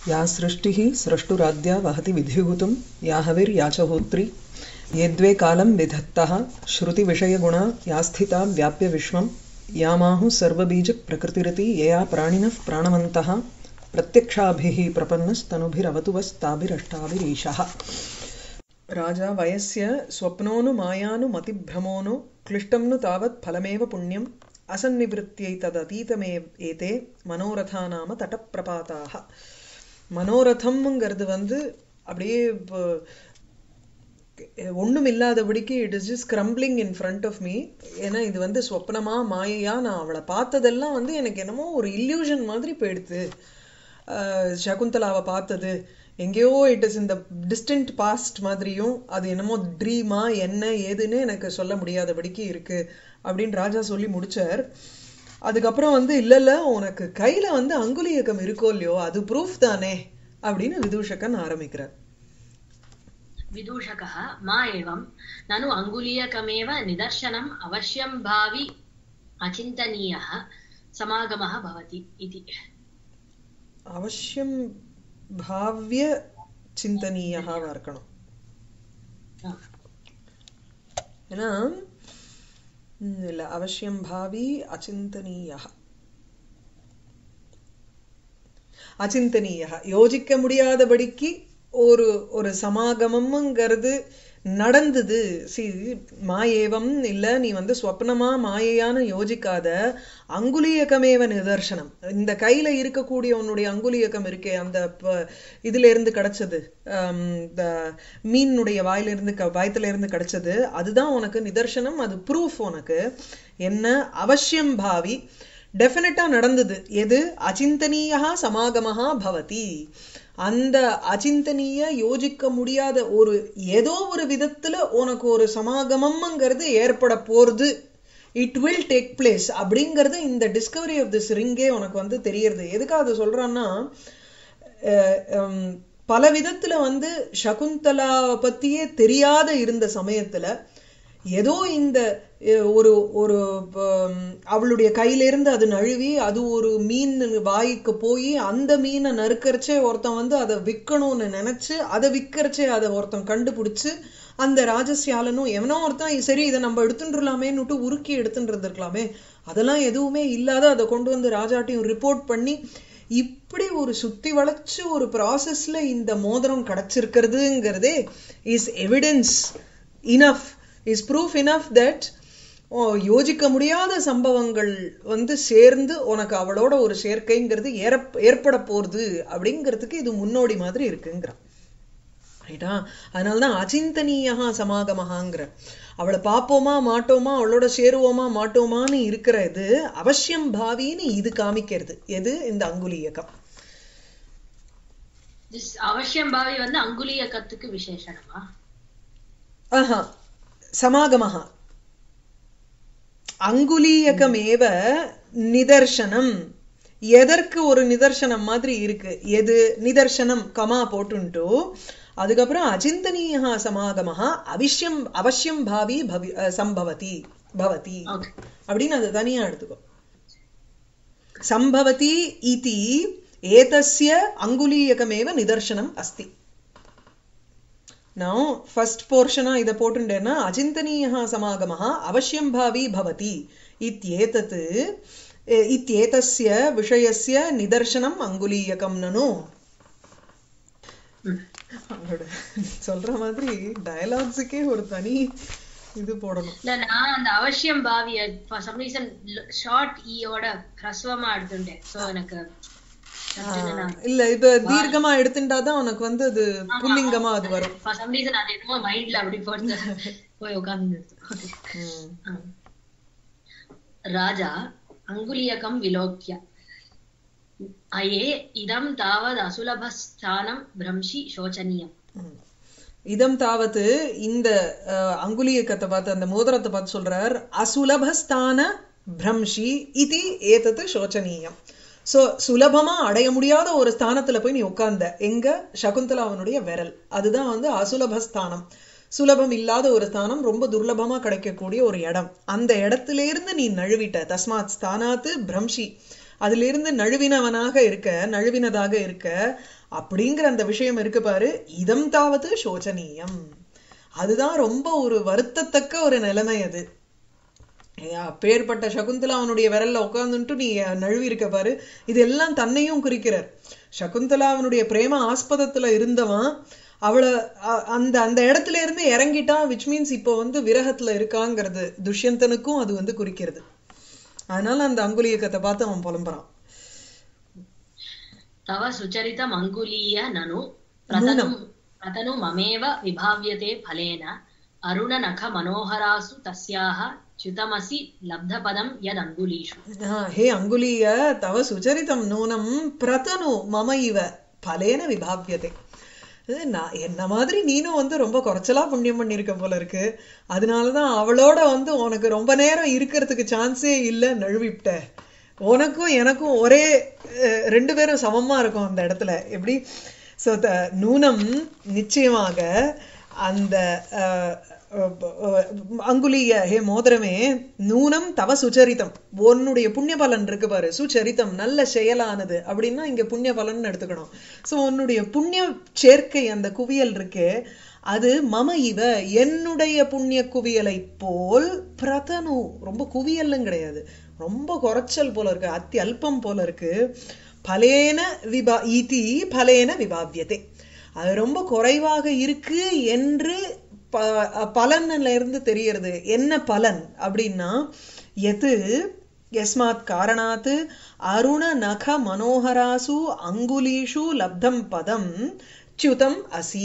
या सृष्टिः स्रष्टुराद्या वहति विधिभूतं या हविर्या च होत्री ये द्वे कालं विधत्तः श्रुतिविषयगुणा या स्थिता व्याप्य विश्वं यामाहुः सर्वबीजप्रकृतिरिति यया प्राणिनः प्राणवन्तः प्रत्यक्षाभिः प्रपन्नस्तनुभिरवतु वस्ताभिरष्टाभिरीशः राजा वयस्य स्वप्नोनु मायानु मतिभ्रमोनु क्लिष्टं नु तावत् फलमेव पुण्यम् அசன்னிவிருத்தியை ஏதே மனோரதா நாம தட்டப்பிரபாத்தாக மனோரதம்ங்கிறது வந்து அப்படியே இப்போ ஒன்றும் இல்லாதபடிக்கு it is just crumbling in front of me ஏன்னா இது வந்து சொப்னமா மாயையா நான் அவளை பார்த்ததெல்லாம் வந்து எனக்கு என்னமோ ஒரு இல்யூஷன் மாதிரி போயிடுது சகுந்தலாவை பார்த்தது எங்கேயோ இட் இஸ் இந்த டிஸ்டன்ட் பாஸ்ட் மாதிரியும் அது என்னமோ ட்ரீமா என்ன ஏதுன்னு எனக்கு சொல்ல முடியாதபடிக்கு இருக்கு அப்படின்னு ராஜா சொல்லி முடிச்சார் அதுக்கப்புறம் வந்து இல்ல இல்ல உனக்கு கையில வந்து அங்குலியக்கம் இருக்கோ இல்லையோ அது ப்ரூஃப் தானே அப்படின்னு விதூஷகன் ஆரம்பிக்கிறார் विदूषकः मा एवं ननु अङ्गुलीयकमेव निदर्शनम् अवश्यं भावि अचिन्तनीयः समागमः भवति इति அவசியம் பாவ்ய சிந்தனீயகாவா இருக்கணும் ஏன்னா இல்ல அவசியம் பாவி அச்சிந்தனீயா அச்சிந்தனீயா யோசிக்க முடியாதபடிக்கு ஒரு ஒரு சமாகமம்ங்கிறது நடந்தது சி மாயேவம் இல்ல நீ வந்து ஸ்வப்னமா மாயையான யோசிக்காத அங்குலியக்கமேவ நிதர்சனம் இந்த கையில இருக்கக்கூடிய உன்னுடைய அங்குலியக்கம் இருக்கே அந்த இதுல இருந்து கிடைச்சது இந்த மீனுடைய வாயில இருந்து வாயத்துல இருந்து கிடைச்சது அதுதான் உனக்கு நிதர்சனம் அது ப்ரூஃப் உனக்கு என்ன அவசியம் பாவி டெஃபினட்டா நடந்தது எது அச்சிந்தனீயா சமாகமஹா பவதி அந்த அச்சிந்தனீய யோசிக்க முடியாத ஒரு ஏதோ ஒரு விதத்துல உனக்கு ஒரு சமாகமம்ங்கிறது ஏற்பட போறது இட் வில் டேக் பிளேஸ் அப்படிங்கிறது இந்த டிஸ்கவரி ஆஃப் திஸ் ரிங்கே உனக்கு வந்து தெரியறது எதுக்காக அதை சொல்றான்னா பல விதத்துல வந்து சகுந்தலா பத்தியே தெரியாத இருந்த சமயத்துல ஏதோ இந்த ஒரு ஒரு அவளுடைய கையிலிருந்து அது நழுவி அது ஒரு மீன் வாய்க்கு போய் அந்த மீனை நறுக்கரிச்சே ஒருத்தன் வந்து அதை விற்கணும்னு நினைச்சு அதை விற்கரிச்சே அதை ஒருத்தன் கண்டுபிடிச்சு அந்த ராஜசியாலனும் எவனோ ஒருத்தன் சரி இதை நம்ம எடுத்துட்டுலாமேன்னுட்டு உருக்கி எடுத்துட்டு இருந்திருக்கலாமே அதெல்லாம் எதுவுமே இல்லாத அதை கொண்டு வந்து ராஜாட்டையும் ரிப்போர்ட் பண்ணி இப்படி ஒரு சுத்தி வளைச்சு ஒரு ப்ராசஸ்ல இந்த மோதிரம் கிடைச்சிருக்கிறதுங்கிறதே is evidence enough is proof enough that யோசிக்க முடியாத சம்பவங்கள் வந்து சேர்ந்து உனக்கு அவளோட ஒரு சேர்க்கைங்கிறது ஏற ஏற்பட போறது அப்படிங்கிறதுக்கு இது முன்னோடி மாதிரி இருக்குங்கிறான் ரைட்டா அதனாலதான் அச்சிந்தனீயா சமாகமஹாங்கிற அவளை பார்ப்போமா மாட்டோமா அவளோட சேருவோமா மாட்டோமான்னு இருக்கிற இது அவசியம் பாவின்னு இது காமிக்கிறது எது இந்த அங்குலியக்கம் அவசியம் பாவி வந்து அங்குலியக்கத்துக்கு விசேஷனமா ஆஹா சமாகமஹா அங்குலீயகமேவ நிதர்சனம் எதற்கு ஒரு நிதர்சனம் மாதிரி இருக்கு எது நிதர்சனம் கமா போட்டுன்ட்டு அதுக்கப்புறம் அச்சிந்தனீயா சமாகமஹா அவிஷ்யம் அவசியம் பாவி பவி சம்பவதி பவதி அப்படின்னு அது தனியா எடுத்துக்கோ சம்பவதி இதி ஏதஸ்ய அங்குலீயகமேவ நிதர்சனம் அஸ்தி நான் ஃபர்ஸ்ட் போர்ஷனா இதை போட்டுட்டேன்னா அச்சிந்தனீயா சமாகமஹா அவசியம் பாவி பவதி இத்யேதத் இத்யேதஸ்ய விஷயஸ்ய நிதர்சனம் அங்குலீயகம் நனு அவளோட சொல்ற மாதிரி டயலாக்ஸுக்கே ஒரு தனி இது போடணும் இல்ல நான் அந்த அவசியம் பாவிய ஃபார் சம் ரீசன் ஷார்ட் ஈயோட ஹ்ரஸ்வமா எடுத்துட்டேன் சோ எனக்கு இல்ல இப்ப தீர்க்கமா எடுத்துட்டாதான் உனக்கு வந்து அது புல்லிங்கமா அது வரும் ஃபார் சம் ரீசன் அது என்னமோ மைண்ட்ல அப்படி போட்டு போய் உட்கார்ந்து ராஜா அங்குலியகம் விலோக்கிய அயே இதம் தாவத் அசுலபஸ்தானம் பிரம்ஷி சோச்சனியம் இதம் தாவத்து இந்த அங்குலியக்கத்தை பார்த்து அந்த மோதிரத்தை பார்த்து சொல்றார் அசுலபஸ்தான பிரம்ஷி இது ஏதத்து சோச்சனீயம் சோ சுலபமா அடைய முடியாத ஒரு ஸ்தானத்துல போய் நீ உட்கார்ந்த எங்க சகுந்தலாவனுடைய விரல் அதுதான் வந்து அசுலபஸ்தானம் சுலபம் இல்லாத ஒரு ஸ்தானம் ரொம்ப துர்லபமா கிடைக்கக்கூடிய ஒரு இடம் அந்த இடத்துல இருந்து நீ நழுவிட்ட தஸ்மாத் ஸ்தானாத்து பிரம்ஷி அதிலிருந்து நழுவினவனாக இருக்க நழுவினதாக இருக்க அப்படிங்கிற அந்த விஷயம் இருக்கு பாரு இதம் தாவது சோச்சனீயம் அதுதான் ரொம்ப ஒரு வருத்தத்தக்க ஒரு நிலைமை அது அப்பேற்பட்ட சகுந்தலா அவனுடைய விரல்ல உட்கார்ந்துட்டு நீ நழுவி இருக்க பாரு இது எல்லாம் தன்னையும் குறிக்கிறார் சகுந்தலா அவனுடைய பிரேம ஆஸ்பதத்துல இருந்தவன் அவளை அ- அந்த அந்த இடத்துல இருந்து இறங்கிட்டான் விச் மீன்ஸ் இப்போ வந்து விரகத்துல இருக்காங்கிறது துஷ்யந்தனுக்கும் அது வந்து குறிக்கிறது அதனால அந்த அங்குலியக்கத்தை பார்த்து அவன் புலம்புறான் तव सुचरितम् अङ्गुलीय ननु प्रतनु प्रतनु ममेव विभाव्यते फलेन अरुणनखमनोहरासु तस्याः च्युतमसि लब्धपदं यदङ्गुलीषु ஆ, ஹே அங்குலிய தவ சுச்சரிதம் நூனம் பிரதனு மம இவ பலேன விபாவியதே இது நான் என்ன மாதிரி நீனும் வந்து ரொம்ப குறைச்சலா புண்ணியம் பண்ணியிருக்க போல இருக்கு அதனாலதான் அவளோட வந்து உனக்கு ரொம்ப நேரம் இருக்கிறதுக்கு சான்ஸே இல்லை நழுவிப்ட உனக்கும் எனக்கும் ஒரே அஹ், ரெண்டு பேரும் சமமா இருக்கும் அந்த இடத்துல எப்படி ஸோ நூனம் நிச்சயமாக அந்த அஹ், அஹ், அங்குலிய ஹே மோதிரமே நூனம் தவ சுச்சரிதம் உன்னுடைய புண்ணிய பலன் இருக்கு பாரு சுச்சரிதம் நல்ல செயலானது அப்படின்னா இங்க புண்ணிய பலன் எடுத்துக்கணும் சோ உன்னுடைய புண்ணிய சேர்க்கை அந்த குவியல் இருக்கே அது மம இவ என்னுடைய புண்ணிய குவியலை போல் பிரதனு ரொம்ப குவியல்லும் கிடையாது ரொம்ப குறைச்சல் போல இருக்கு அத்தி அல்பம் போல இருக்கு பலேன விபா இதி பலேன விபாவியதே அது ரொம்ப குறைவாக இருக்கு என்று ப- பலன்ல இருந்து தெரியறது என்ன பலன் அப்படின்னா எது யஸ்மாத் காரணாத் அருண நக மனோகராசு அங்குலீஷு லப்தம் பதம் च्युतम् அசி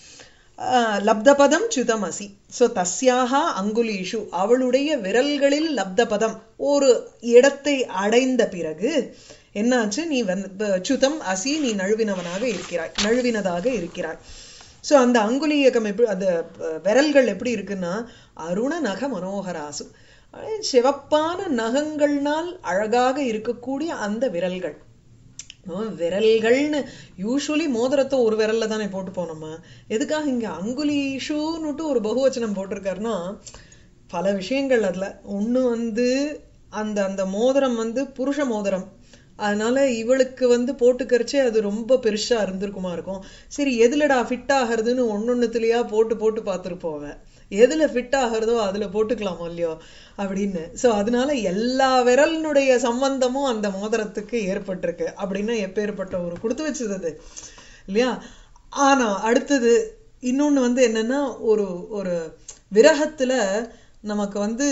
ஆஹ் லப்தபதம் च्युतम् அசி ஸோ தஸ்யாக அங்குலீஷு அவளுடைய விரல்களில் லப்தபதம் ஒரு இடத்தை அடைந்த பிறகு என்னாச்சு நீ வந்து च्युतम् அசி நீ நழுவினவனாக இருக்கிறாய் நழுவினதாக இருக்கிறாய் ஸோ அந்த அங்குலியகம் எப்படி அந்த அஹ், விரல்கள் எப்படி இருக்குன்னா அருண நக மனோகராசு அஹ், சிவப்பான நகங்கள்னால் அழகாக இருக்கக்கூடிய அந்த விரல்கள் ஆஹ், விரல்கள்னு யூஸ்வலி மோதிரத்தை ஒரு விரல்ல தானே போட்டு போனோமா எதுக்காக இங்க அங்குலீஷுன்னுட்டு ஒரு பகுவச்சனம் போட்டிருக்காருன்னா பல விஷயங்கள் அதுல ஒண்ணு வந்து அந்த அந்த மோதிரம் வந்து புருஷ மோதிரம் அதனால இவளுக்கு வந்து போட்டுக்கரிச்சே அது ரொம்ப பெருசா இருந்திருக்குமா இருக்கும் சரி எதுலடா ஃபிட் ஆகிறதுன்னு ஒன்னொன்னுத்துலயா போட்டு போட்டு பார்த்துருப்போம் அவ எதுல ஃபிட் ஆகிறதோ அதுல போட்டுக்கலாமோ இல்லையோ அப்படின்னு சோ அதனால எல்லா விரலினுடைய சம்பந்தமும் அந்த மோதிரத்துக்கு ஏற்பட்டிருக்கு அப்படின்னா எப்பேற்பட்ட ஒரு கொடுத்து வச்சது அது இல்லையா ஆனா அடுத்தது இன்னொன்னு வந்து என்னன்னா ஒரு ஒரு விரகத்துல நமக்கு வந்து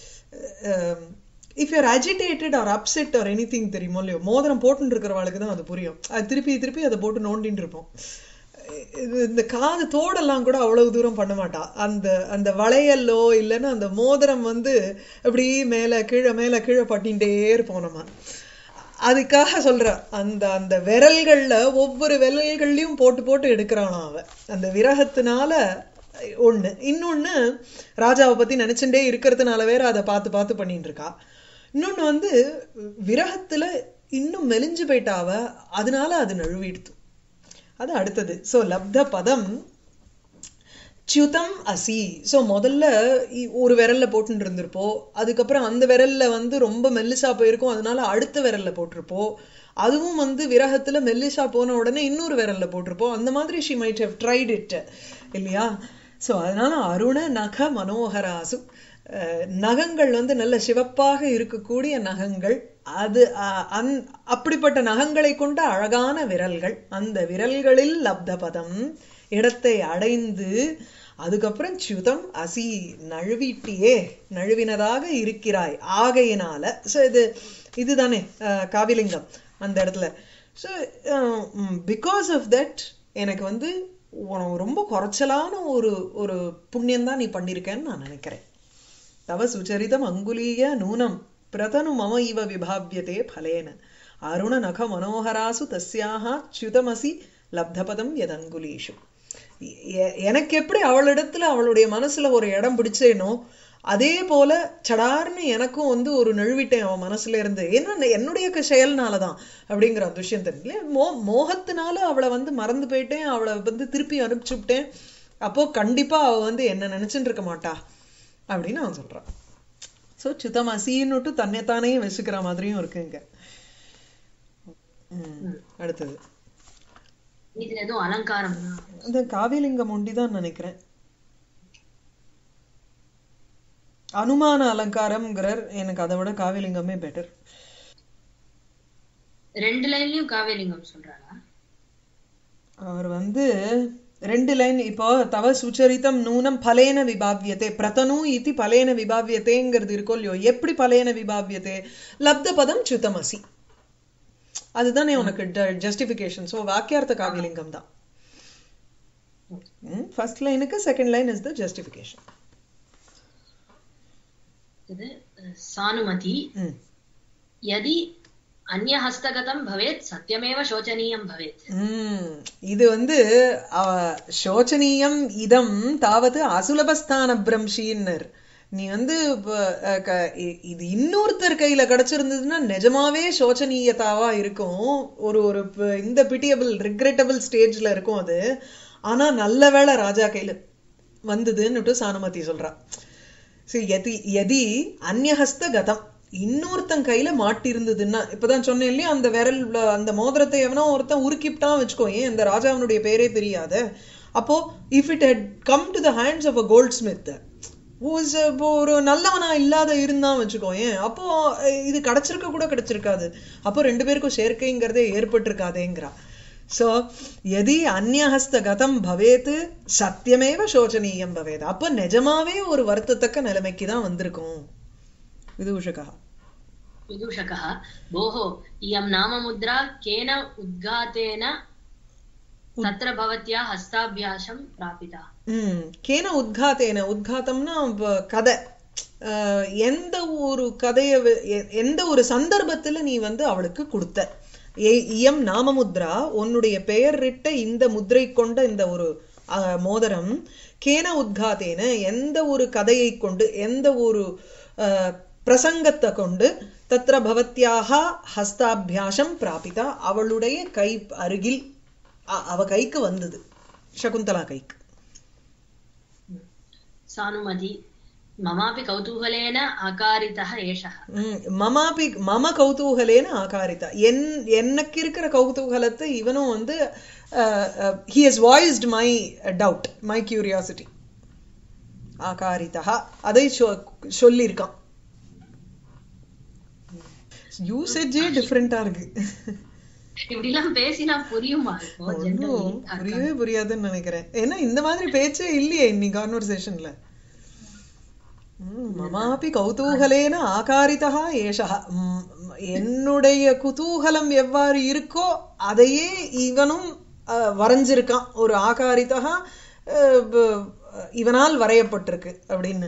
if you're agitated or upset or anything தெரியுமோ இல்லையோ மோதிரம் போட்டுன்னு இருக்கிறவளுக்கு தான் அது புரியும் அது திருப்பி திருப்பி அதை போட்டு நோண்டின்னு இருப்போம் இது இந்த காது தோடெல்லாம் கூட அவ்வளவு தூரம் பண்ண மாட்டா அந்த அந்த வளையலோ இல்லைன்னா அந்த மோதிரம் வந்து அப்படி மேல கீழே மேல கீழே பட்டின்டே இருப்போம் நம்ம அதுக்காக சொல்ற அந்த அந்த விரல்கள்ல ஒவ்வொரு விரல்கள்லயும் போட்டு போட்டு எடுக்கிறானாம் அவ அந்த விரகத்தினால ஒண்ணு இன்னொன்னு ராஜாவை பத்தி நினைச்சுட்டே இருக்கிறதுனால வேற அதை பார்த்து பார்த்து பண்ணிட்டு இருக்கா இன்னொன்னு வந்து விரகத்துல இன்னும் மெலிஞ்சு போயிட்டா அவ அதனால அது நழுவிடுத்து அது அடுத்தது சோ லப்த பதம் च्युतம் அசி சோ முதல்ல இ- ஒரு விரல்ல போட்டுட்டு இருந்திருப்போம் அதுக்கப்புறம் அந்த விரல்ல வந்து ரொம்ப மெல்லிசா போயிருக்கும் அதனால அடுத்த விரல்ல போட்டிருப்போம் அதுவும் வந்து விரகத்துல மெல்லிசா போன உடனே இன்னொரு விரல்ல போட்டிருப்போம் அந்த மாதிரி she might have tried it இல்லையா சோ அதனால அருண நக மனோகராசு அஹ், நகங்கள் வந்து நல்ல சிவப்பாக இருக்கக்கூடிய நகங்கள் அது அஹ், அந் அப்படிப்பட்ட நகங்களை கொண்ட அழகான விரல்கள் அந்த விரல்களில் லப்தபதம் இடத்தை அடைந்து அதுக்கப்புறம் சுதம் அசி நழுவிட்டியே நழுவினதாக இருக்கிறாய் ஆகையினால சோ இது இதுதானே அஹ், காவிலிங்கம் அந்த இடத்துல ஸோ பிகாஸ் ஆஃப் தட் எனக்கு வந்து உனக்கு ரொம்ப குறைச்சலான ஒரு ஒரு புண்ணியம் தான் நீ பண்ணியிருக்கேன்னு நான் நினைக்கிறேன் தவ சுச்சரிதம் அங்குலீய நூனம் பிரதனு மம இவ விபாவியதே பலேன அருண நக மனோகராசு தஸ்யாக च्युतமசி லப்தபதம் எதங்குலீஷு எ- எனக்கு எப்படி அவளிடத்துல அவளுடைய மனசுல ஒரு இடம் பிடிச்சேனோ அதே போல சடார்னு எனக்கும் வந்து ஒரு நழுவிட்டேன் அவன் மனசுல இருந்து ஏன்னா என்னுடைய க- செயல்னாலதான் அப்படிங்கிற துஷ்யந்தன் இல்லையா மோ மோகத்தினால அவளை வந்து மறந்து போயிட்டேன் அவளை வந்து திருப்பி அனுப்பிச்சு விட்டேன் அப்போ கண்டிப்பா அவ வந்து என்ன நினைச்சுட்டு இருக்க மாட்டா அப்படின்னு அவன் சொல்றான் சோ சித்தமசின்னுட்டு தன்னைத்தானே வச்சுக்கிற மாதிரியும் இருக்குங்க ம். அடுத்தது இதுல எதுவும் அலங்காரம் இந்த காவிலிங்கம் ஒண்டி தான் நினைக்கிறேன் அனுமான அலங்காரம்ங்கிறார் எனக்கு அதை விட காவிலிங்கமே பெட்டர் ரெண்டு லைன்லயும் காவேலிங்கம் சொல்றாரா அவர் வந்து ரெண்டு லைன் இப்போ தவ சுச்சரித்தம் நூனம் பலேன விபாவியதே பிரதனு இதி பலேன விபாவியதேங்கிறது இருக்கோ இல்லையோ எப்படி பலேன விபாவியதே லப்த பதம் சுத்தமசி அதுதானே உனக்கு ஜஸ்டிஃபிகேஷன் ஸோ வாக்கியார்த்த காவிலிங்கம் தான் ஃபர்ஸ்ட் லைனுக்கு second line is the justification இது அஹ், சானுமதி யதி அந்நியஹஸ்தகதம் பவேத் சத்தியமேவ சோச்சனீயம் பவேத் ம், இது வந்து அஹ், சோச்சனீயம் இதம் தாவது அசுலபஸ்தான பிரம்ஷின்னர் நீ வந்து இப்ப, அஹ், க- இ- இது இன்னொருத்தர் கையில கிடைச்சிருந்ததுன்னா நிஜமாவே சோச்சனீயதாவா இருக்கும் ஒரு ஒரு ப- இந்த பிட்டியபிள் ரிக்ரெட்டபிள் ஸ்டேஜ்ல இருக்கும் அது ஆனா நல்ல வேளை ராஜா கையில வந்ததுன்னுட்டு சானுமதி சொல்றா சரி எதி எதி அந்நியஹஸ்த கதம் இன்னொருத்தன் கையில மாட்டிருந்ததுன்னா இப்பதான் சொன்னேன் இல்லையா அந்த விரல் அந்த மோதிரத்தை எவனோ ஒருத்தன் உருக்கிப்டான் வச்சுக்கோ ஏன் இந்த ராஜாவனுடைய பேரே தெரியாத அப்போ if it had come to the hands of a goldsmith இப்போ ஒரு நல்லவனா இல்லாத இருந்தான் வச்சுக்கோ ஏன் அப்போ அஹ், இது கிடைச்சிருக்க கூட கிடைச்சிருக்காது அப்போ ரெண்டு பேருக்கும் சேர்க்கைங்கிறதே ஏற்பட்டிருக்காதேங்கிறா சோ எதி அந்நியஹஸ்த கதம் பவேத் சத்தியமேவ சோச்சனீயம் பவேத் அப்ப நிஜமாவே ஒரு வருத்தத்தக்க நிலைமைக்கு தான் வந்திருக்கும் விதூஷகா विदूषकः भोः इयं नाममुद्रा केन उद्घातेन तत्र भवत्या हस्ताभ्यासं प्रापिता ம் கேன உத்காத்தேன உத்காத்தம்னா வ- கதை அஹ், எந்த ஒரு கதைய வ- எ- எந்த ஒரு சந்தர்ப்பத்துல நீ வந்து அவளுக்கு கொடுத்த ஏ- இயம் நாமமுத்ரா உன்னுடைய பெயரிட்ட இந்த முத்திரை கொண்ட இந்த ஒரு அஹ், மோதிரம் கேன உத்காத்தேன எந்த ஒரு கதையை கொண்டு எந்த ஒரு அஹ், பிரசங்கத்தை கொண்டு தத்ர பவத்யாக ஹஸ்தாபியாசம் பிராபிதா அவளுடைய கை அருகில் அ- அவ கைக்கு வந்தது சகுந்தலா கைக்கு सानुमति ममापि कौतूहलेन अकारितः एषः ம், மமாபி மம கௌதூகலேன ஆகாரிதா என் எனக்கு இருக்கிற கௌதூகலத்தை இவனும் வந்து he has voiced my doubt my curiosity ஆகாரிதா அதை சொ- சொல்லியிருக்கான் யூசேஜே டிஃப்ரெண்டா இருக்கு இப்படிலாம் பேசினா புரியுமா இப்போ ஒன்றும் ஜென்ரலி புரியவே புரியாதுன்னு நினைக்கிறேன் ஏன்னா இந்த மாதிரி பேச்சே இல்லையே இன்னி கான்வர்சேஷன்ல மமாபி கௌதூகலேன ஆகாரிதா ஏஷா ம், என்னுடைய குதூகலம் எவ்வாறு இருக்கோ அதையே இவனும் அஹ், வரைஞ்சிருக்கான் ஒரு ஆகாரிதா அஹ், ப- இவனால் வரையப்பட்டிருக்கு அப்படின்னு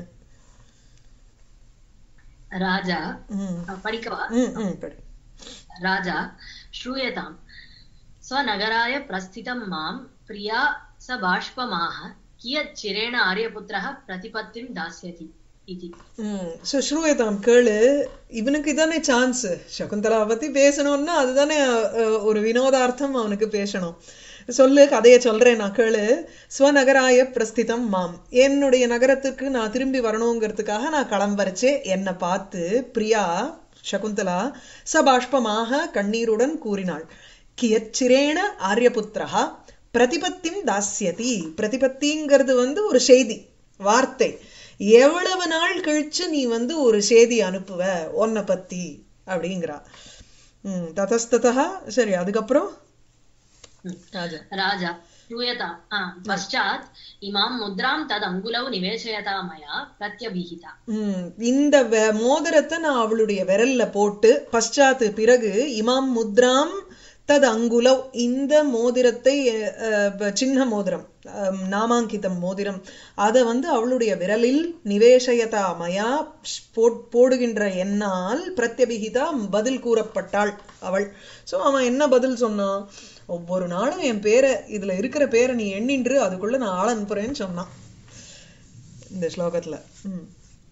ராஜா ம் படிக்கவா ம் ம் படி राजा श्रूयताम् स्वनगराय प्रस्थितं मां प्रिया स बाष्पमाह कियत् चिरेण आर्यपुत्रः प्रतिपत्तिं दास्यति इति ம் ஸோ ஸ்ரூயதாம் கேளு இவனுக்கு இதானே சான்ஸ் சகுந்தலாவை பத்தி பேசணும்னா அதுதானே அஹ், ஒரு வினோதார்த்தம் அவனுக்கு பேசணும் சொல்லு கதையை சொல்றேன் நான் கேளு ஸ்வநகராய பிரஸ்திதம் மாம் என்னுடைய நகரத்துக்கு நான் திரும்பி வரணுங்கிறதுக்காக நான் கிளம்பரிச்சே என்னை பார்த்து பிரியா சகுந்தலா சபாஷ்பமாக கண்ணீருடன் கூறினாள் கியச்சிரேண ஆரியபுத்திரா பிரதிபத்திம் தாஸ்யதி பிரதிபத்திங்கிறது வந்து ஒரு செய்தி வார்த்தை எவ்வளவு நாள் கழிச்சு நீ வந்து ஒரு செய்தி அனுப்புவ உன்னை பத்தி அப்படிங்கிறா ம் ததஸ்ததா சரி அதுக்கப்புறம் ராஜா राजा श्रूयताम् आ, पश्चात् इमां मुद्रां तदङ्गुलौ निवेशयता मया प्रत्यभिहिता ம், இந்த வெ- மோதிரத்தை நான் அவளுடைய விரல்ல போட்டு பశ్చాத்து பிறகு இமாம் முத்ராம் தது அங்குலவ் இந்த மோதிரத்தை அஹ், ப- சின்ன மோதிரம் அஹ், நாமாங்கிதம் மோதிரம் அதை வந்து அவளுடைய விரலில் நிவேசயதா மயா போட்- போடுகின்ற என்னால் பிரத்யபிகிதா பதில் கூறப்பட்டாள் அவள் சோ அவன் என்ன பதில் சொன்னான் ஒவ்வொரு நாளும் என் பேரை இதுல இருக்கிற பேரை நீ எண்ணின்று அதுக்குள்ள நான் ஆள் அனுப்புறேன்னு சொன்னான் இந்த ஸ்லோகத்துல ம்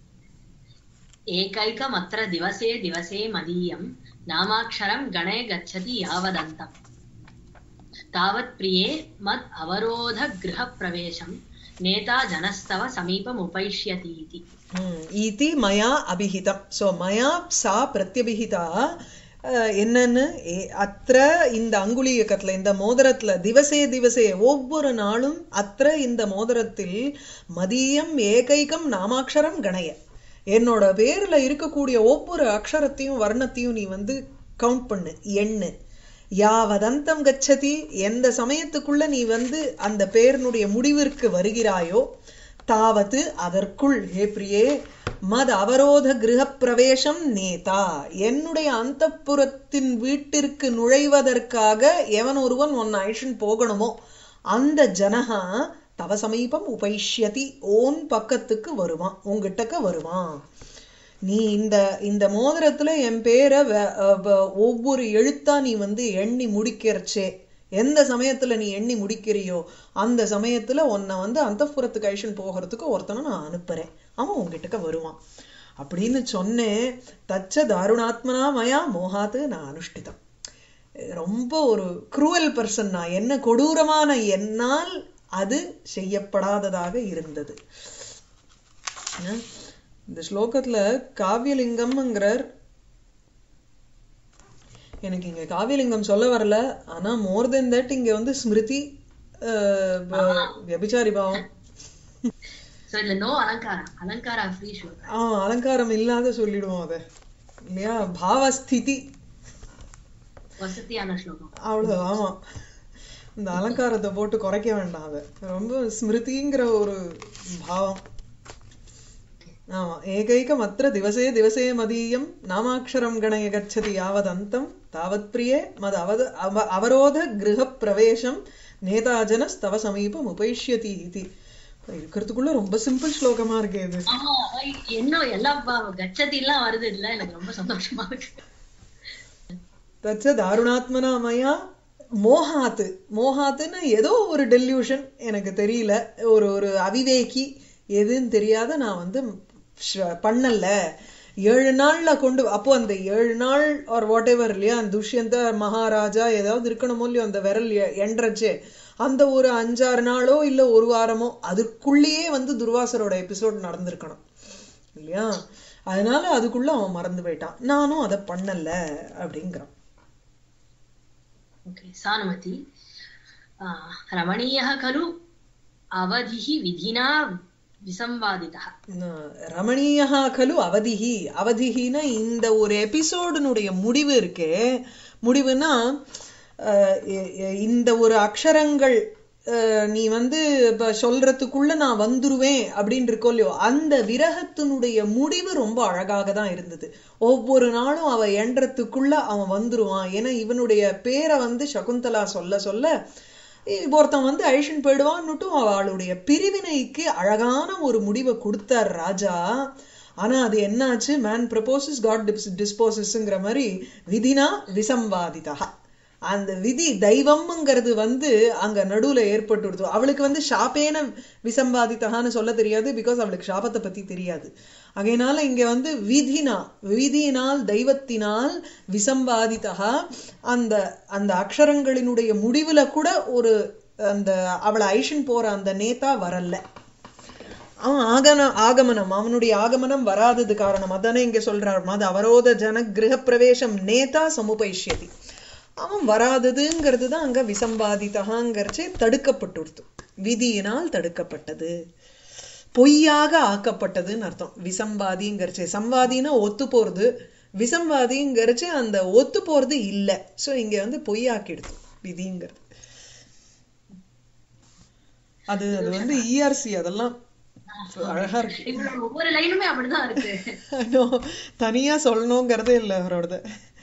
एकैकमत्र दिवसे दिवसे मदीयं नामाक्षरं गणे गच्छति यावदन्तम् तावत् प्रिये मद् अवरोधगृहप्रवेशं नेता जनस्तव समीपमुपैष्यति इति ம், इति मया अभिहितं सो मया सा प्रत्यभिहिता அஹ், என்னன்னு ஏ- அத்திர இந்த அங்குலீயக்கத்துல இந்த மோதிரத்துல திவசே திவசே ஒவ்வொரு நாளும் அத்திர இந்த மோதிரத்தில் மதியம் ஏகைகம் நாமாட்சரம் கணய என்னோட பேர்ல இருக்கக்கூடிய ஒவ்வொரு அக்ஷரத்தையும் வர்ணத்தையும் நீ வந்து கவுண்ட் பண்ணு எண்ணு யாவதந்தம் கச்சதி எந்த சமயத்துக்குள்ள நீ வந்து அந்த பேரினுடைய முடிவிற்கு வருகிறாயோ தாவது அதற்குள் ஹே பிரியே மத் அவரோத கிரக பிரவேசம் நேதா என்னுடைய அந்தப்புறத்தின் வீட்டிற்கு நுழைவதற்காக எவன் ஒருவன் உன் அழிஷன் போகணுமோ அந்த ஜனகா தவ சமீபம் உபைஷ்யதி ஓன் பக்கத்துக்கு வருவான் உன்கிட்டக்க வருவான் நீ இந்த இந்த மோதிரத்துல என் பேரை வ- அஹ் வ- ஒவ்வொரு எழுத்தா நீ வந்து எண்ணி முடிக்கிறச்சே எந்த சமயத்துல நீ எண்ணி முடிக்கிறியோ அந்த சமயத்துல உன்னை வந்து அந்தப்புறத்துக்கு ஐஷன் போகிறதுக்கு ஒருத்தனை நான் அனுப்புறேன் அவன் உங்ககிட்டக்க வருவான் அப்படின்னு சொன்னேன் தச்ச தாருணாத்மனா மயா மோகாத்து நான் அனுஷ்டிதம் ரொம்ப ஒரு குரூவல் பர்சன் நான் என்ன கொடூரமான என்னால் அது செய்யப்படாததாக இருந்தது என்ன? இந்த ஸ்லோகத்துல காவியலிங்கம்ங்கிறார் எனக்கு இங்க காவியலிங்கம் சொல்ல வரல ஆனா மோர் தென் தட் இங்க வந்து ஸ்மிருதி அஹ், வ- வியபிச்சாரி பாவம் சோ இதுல நோ அலங்காரா அலங்காரா ஃப்ரீ ஷோ ஆமா அலங்காரம் இல்லாத சொல்லிடுவோம் அத இல்லையா பாவஸ்திதி வசதியான ஸ்லோகம் அவ்வளவு ஆமா இந்த அலங்காரத்தை போட்டு குறைக்க வேண்டாம் அத ரொம்ப ஸ்மிருதிங்கிற ஒரு பாவம் ஆமா ஏகைகம் அத்திர திவசே திவசே மதீயம் நாமாட்சரம் கணய கச்சதி யாவதந்தம் தாவத் பிரியே மத அவத அவ- அவரோத கிரக பிரவேசம் நேதாஜன ஸ்தவ சமீபம் உபைஷ்யதி இது இருக்கிறதுக்குள்ள ரொம்ப சிம்பிள் ஸ்லோகமா இருக்கே இது ஆமா என்ன எல்லாம் ப- கச்சதி எல்லாம் வருது இல்ல எனக்கு ரொம்ப சந்தோஷமா இருக்கு தச்ச தாருணாத்மனா மயா மோகாத்து மோகாத்துன்னு ஏதோ ஒரு டெல்யூஷன் எனக்கு தெரியல ஒரு ஒரு அவிவேகி எதுன்னு தெரியாத நான் வந்து ஷ- பண்ணல ஏழு நாள்ல கொண்டு அப்போ அந்த ஏழு நாள் ஆர் வாட் எவர் இல்லையா அந்த துஷ்யந்த மகாராஜா ஏதாவது இருக்கணுமோ இல்லையோ அந்த விரல் எ- எண்றச்சே அந்த ஒரு அஞ்சாறு நாளோ இல்ல ஒரு வாரமோ அதுக்குள்ளேயே வந்து துர்வாசரோட எபிசோட் நடந்திருக்கணும் இல்லையா அதனால அதுக்குள்ள அவன் மறந்து போயிட்டான் நானும் அதை பண்ணல அப்படிங்கிறான் ओके सानुमति आ, रमणीयः खलु अवधिः विधिना विसंवादितः ந- ரமணீயா கலு அவதிஹி அவதிஹினா இந்த ஒரு எபிசோடினுடைய முடிவு இருக்கே முடிவுனா அஹ், எ- எ- இந்த ஒரு அக்ஷரங்கள் அஹ், நீ வந்து இப்ப சொல்றதுக்குள்ள நான் வந்துருவேன் அப்படின்னு இருக்கோ இல்லையோ அந்த விரகத்தினுடைய முடிவு ரொம்ப அழகாக தான் இருந்தது ஒவ்வொரு நாளும் அவ எண்றதுக்குள்ள அவன் வந்துருவான் ஏன்னா இவனுடைய பேரை வந்து சகுந்தலா சொல்ல சொல்ல இப்ப ஒருத்தன் வந்து அழிஷன் போயிடுவான்னுட்டும் அவளுடைய பிரிவினைக்கு அழகான ஒரு முடிவை கொடுத்தார் ராஜா ஆனா அது என்னாச்சு மேன் ப்ரப்போசஸ் காட் டிஸ்போசஸ்ங்கிற மாதிரி விதினா விசம்பாதிதா அந்த விதி தெய்வம்ங்கிறது வந்து அங்க நடுவுல ஏற்பட்டுடுது அவளுக்கு வந்து ஷாப்பேன விசம்பாதித்தகான்னு சொல்ல தெரியாது பிகாஸ் அவளுக்கு சாபத்தை பத்தி தெரியாது ஆகையினால இங்க வந்து விதினா விதியினால் தெய்வத்தினால் விசம்பாதித்தகா அந்த அந்த அக்ஷரங்களினுடைய முடிவுல கூட ஒரு அந்த அவளை ஐஷன் போற அந்த நேதா வரல அவன் ஆகன ஆகமனம் அவனுடைய ஆகமனம் வராதது காரணம் அதானே இங்க சொல்றார் மது அவரோத ஜன கிரக பிரவேசம் நேதா சமுபைஷ்யதி அவன் வராததுங்கிறது தான் அங்க விசம்பாதித்தகாங்கிறச்சே தடுக்கப்பட்டுடுத்து விதியினால் தடுக்கப்பட்டது பொய்யாக ஆக்கப்பட்டதுன்னு அர்த்தம் விசம்பாதிங்கிறச்சே சம்வாதினா ஒத்து போறது விசம்வாதிங்கிறச்சு அந்த ஒத்து போறது இல்ல சோ இங்க வந்து பொய்யாக்கிடுது விதிங்கிறது அது அது வந்து இஆர்சி அதெல்லாம் அழகா இருக்கு இவரோட ஒவ்வொரு லைனுமே அப்படிதான் இருக்கு No, தனியா சொல்லணுங்கிறதே இல்ல அவரோடது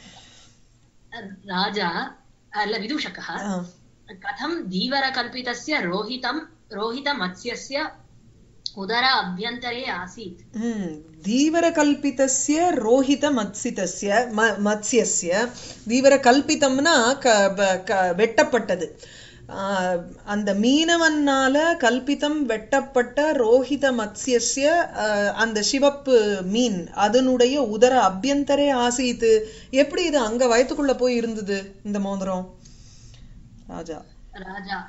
राजा अल्ल विदूषकः ஆ. कथं धीवरकल्पितस्य रोहितं रोहितमत्स्यस्य उदर अभ्यन्तरे आसीत् ம் தீவரகல்பிதஸ்ய ரோஹித மத்சிதஸ்ய ம மத்ஸ்யஸ்ய தீவரகல்பிதம்னா க ப- க- வெட்டப்பட்டது ஆஹ், அந்த மீனவனால கல்பிதம் வெட்டப்பட்ட ரோஹித மத்ஸ்யஸ்ய ஆஹ், அந்த சிவப்பு மீன் அதனுடைய உதர அபியந்தரே ஆசீத்து எப்படி இது அங்க வயத்துக்குள்ள போய் இருந்தது இந்த மோதிரம் ராஜா राजा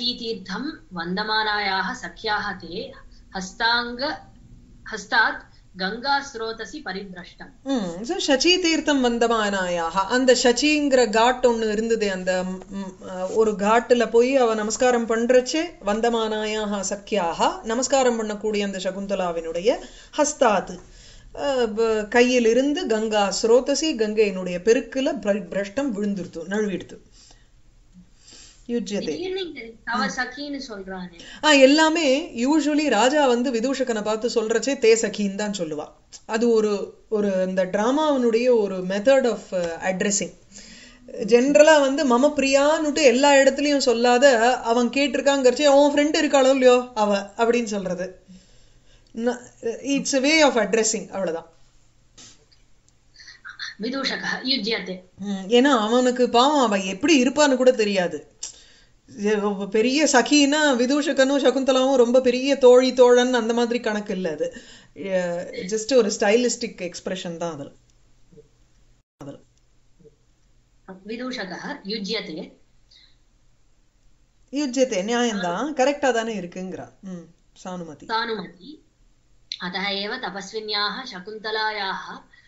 शचीतीर्थं वन्दमानायाः सख्याः ते हस्ताङ्ग हस्तात् கங்கா ஸ்ரோதசி பரிபிரஷ்டம் ம் ஸோ சச்சி தீர்த்தம் வந்தமானாயாக அந்த சச்சிங்கிற காட் ஒண்ணு இருந்தது அந்த ம், அஹ், ஒரு காட்டுல போய் அவ நமஸ்காரம் பண்றச்சு வந்தமானாயாக சக்கியாக நமஸ்காரம் பண்ணக்கூடிய அந்த சகுந்தலாவினுடைய ஹஸ்தாத் அஹ், ப- கையிலிருந்து கங்கா ஸ்ரோதசி கங்கையினுடைய பெருக்குல பிர- பிரஷ்டம் விழுந்துருத்து நழுவிடுத்து யுஜ்யதே திடீர்னு இங்க தவ சகின்னு சொல்றானே ஆ எல்லாமே யூஸ்வலி ராஜா வந்து விதூஷகனை பார்த்து சொல்றச்சே தே சகின்னு தான் சொல்லுவா அது ஒரு ஒரு இந்த டிராமாவினுடைய ஒரு மெத்தட் ஆஃப் அட்ரஸிங் ஜென்ரலா வந்து மம பிரியான்னுட்டு எல்லா இடத்துலயும் சொல்லாத அவன் கேட்டிருக்காங்கிறச்சே அவன் ஃப்ரெண்ட் இருக்காளோ இல்லையோ அவ அப்படின்னு சொல்றது இட்ஸ் வே ஆஃப் அட்ரஸிங் அவ்வளவுதான் விதூஷக யுஜ்யते ம், ஏன்னா அவனுக்கு பாவம் அவன் எப்படி இருப்பான்னு கூட தெரியாது எ- ஒ- பெரிய சகினா விதூஷகனும் சகுந்தலாவும் ரொம்ப பெரிய தோழி தோழன் அந்த மாதிரி கணக்கு இல்ல அது ஜஸ்ட் ஒரு ஸ்டைலிஸ்டிக் எக்ஸ்பிரஷன் தான் அதுல அதுல விதூஷக யுஜ்யते யுஜ்யத்தை நியாயம்தான் கரெக்டா தானே இருக்குங்கிறா ம் சானுமதி सानुमति अतः एव तपस्विन्याः शकुन्तलायाः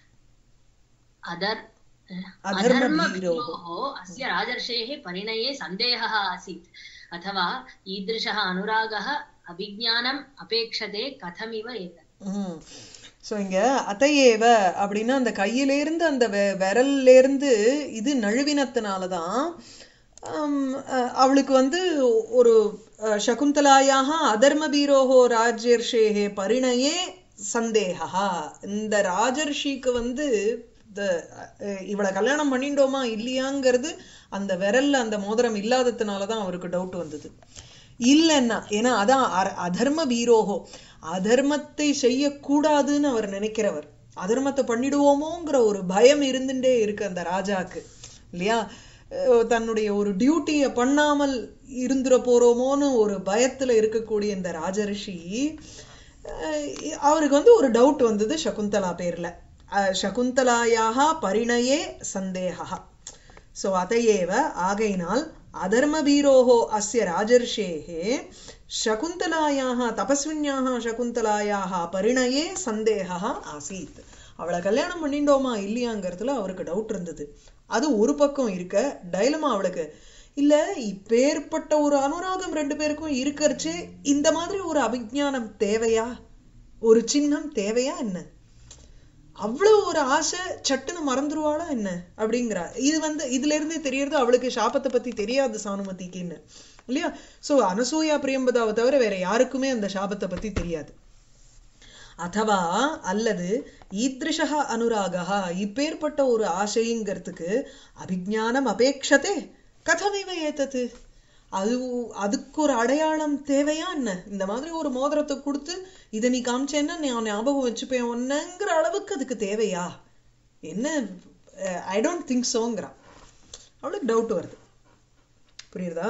अदर् अधर्मवीरोः। अधर्मवीरोः अस्य राजर्षेः परिणये सन्देहः आसीत् अथवा ईदृशः अनुरागः अभिज्ञानम् अपेक्षते कथमिव एतत् ம் ஸோ இங்க அத்தையேவ அப்படின்னா அந்த கையில இருந்து அந்த வெ- விரல்ல இருந்து இது நழுவினத்தினாலதான் ஆம், அஹ், அவளுக்கு வந்து ஒரு அஹ், சகுந்தலாயாக அதர்ம பீரோகோ ராஜர்ஷேகே பரிணயே சந்தேகா இந்த ராஜர்ஷிக்கு வந்து இந்த அஹ், இவளை கல்யாணம் பண்ணிட்டோமா இல்லையாங்கிறது அந்த விரல்ல அந்த மோதிரம் இல்லாததுனாலதான் அவருக்கு டவுட் வந்தது இல்லைன்னா ஏன்னா அதான் அர- அதர்ம வீரோகோ அதர்மத்தை செய்யக்கூடாதுன்னு அவர் நினைக்கிறவர் அதர்மத்தை பண்ணிடுவோமோங்கிற ஒரு பயம் இருந்துட்டே இருக்கு அந்த ராஜாக்கு இல்லையா அஹ் தன்னுடைய ஒரு டியூட்டியை பண்ணாமல் இருந்துட போறோமோன்னு ஒரு பயத்துல இருக்கக்கூடிய இந்த ராஜரிஷி அஹ் அவருக்கு வந்து ஒரு டவுட் வந்தது சகுந்தலா பேர்ல அஹ் சகுந்தலாயாக பரிணயே சந்தேகா சோ அதையேவ ஆகையினால் அதர்மபீரோஹோ அஸ்ய ராஜர்ஷேஹே சகுந்தலாயாக தபஸ்வின்யாக சகுந்தலாயாக பரிணயே சந்தேகா ஆசீத் அவளை கல்யாணம் பண்ணிட்டோமா இல்லையாங்கிறதுல அவருக்கு டவுட் இருந்தது அது ஒரு பக்கம் இருக்க டைலமா அவளுக்கு இல்ல இப்பேற்பட்ட ஒரு அனுராகம் ரெண்டு பேருக்கும் இருக்கறச்சே இந்த மாதிரி ஒரு அபிஞானம் தேவையா ஒரு சின்னம் தேவையா என்ன அவ்வளவு ஒரு ஆசை சட்டுன்னு மறந்துருவாளா என்ன அப்படிங்கிறா இது வந்து இதுல இருந்தே தெரியறது அவளுக்கு சாபத்தை பத்தி தெரியாது சானுமதிக்குன்னு இல்லையா சோ அனசூயா பிரியம்பதாவை தவிர வேற யாருக்குமே அந்த சாபத்தை பத்தி தெரியாது அதவா அல்லது ஈத்ருஷா அனுராகா இப்பேற்பட்ட ஒரு ஆசைங்கிறதுக்கு அபிஞானம் அபேக்ஷதே கதமிவ ஏத்தது அது அதுக்கு ஒரு அடையாளம் தேவையா என்ன இந்த மாதிரி ஒரு மோதிரத்தை கொடுத்து இதை நீ காமிச்சேன்னா நான் ஞாபகம் வச்சுப்பேன் ஒன்னுங்கிற அளவுக்கு அதுக்கு தேவையா என்ன ஐ டோன்ட் திங்க் சோங்கிறா அவளுக்கு டவுட் வருது புரியுதா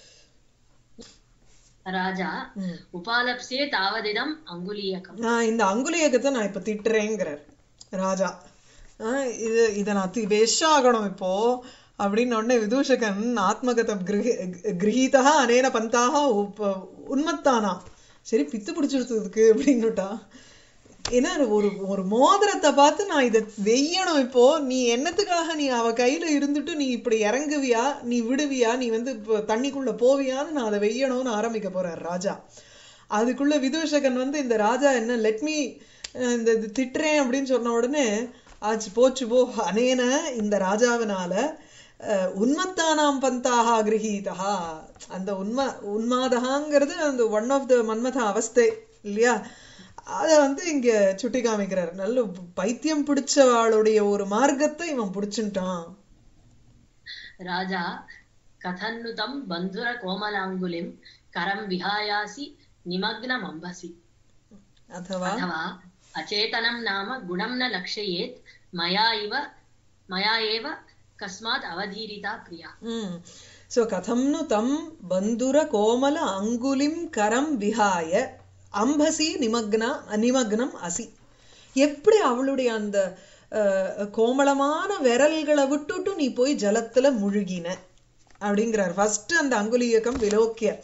राजा ம். उपालप्स्ये तावदिदम् अङ्गुलीयकम् நான் இந்த அங்குலியக்கத்தை நான் இப்ப திட்டுறேங்கிறார் ராஜா ஆஹ் இது இதை நான் தி வேஷாகணும் இப்போ அப்படின்னு உடனே விதூஷகன் ஆத்மகதம் கிரகி கிரகீதா அனேன பந்தாக உப்ப உன்மத்தானா சரி பித்து பிடிச்சிருத்ததுக்கு அப்படின்னுட்டா ஏன்னா ஒரு ஒரு மோதிரத்தை பார்த்து நான் இதை வெய்யணும் இப்போ நீ என்னத்துக்காக நீ அவ கையில இருந்துட்டு நீ இப்படி இறங்குவியா நீ விடுவியா நீ வந்து இப்போ தண்ணிக்குள்ள போவியான்னு நான் அதை வெய்யணும்னு ஆரம்பிக்க போறார் ராஜா அதுக்குள்ள விதூஷகன் வந்து இந்த ராஜா என்ன லெட் மீ இந்த இது திட்டுறேன் அப்படின்னு சொன்ன உடனே ஆச்சு போச்சு போ அனேன இந்த ராஜாவினால அஹ், உன்மத்தானாம் பந்தாக கிரகீதா அந்த உண்ம உன்மாதகாங்கிறது அந்த ஒன் ஆஃப் த மன்மத அவஸ்தை இல்லையா அத வந்து இங்க சுட்டி காமிக்கிறார் நல்ல பைத்தியம் பிடிச்சவாளுடைய ஒரு மார்க்கத்தை இவன் பிடிச்சுட்டான் राजा कथन्नुतं बन्धुरकोमलाङ्गुलिं करं विहायासि निमग्नमम्भसि அதுவா अथवा अचेतनं नाम गुणं न लक्षयेत् मया इव मया एव कस्मात् अवधीरिता प्रिया ம் சோ கதம்னு தம் பந்துர கோமல அங்குலிம் கரம் விஹாய அம்பசி நிமக்னா நிமக்னம் அசி எப்படி அவளுடைய அந்த அஹ், கோமளமான விரல்களை விட்டுட்டு நீ போய் ஜலத்துல முழுகின அப்படிங்கிறார் ஃபர்ஸ்ட் அந்த அங்குலியக்கம் விலோக்கிய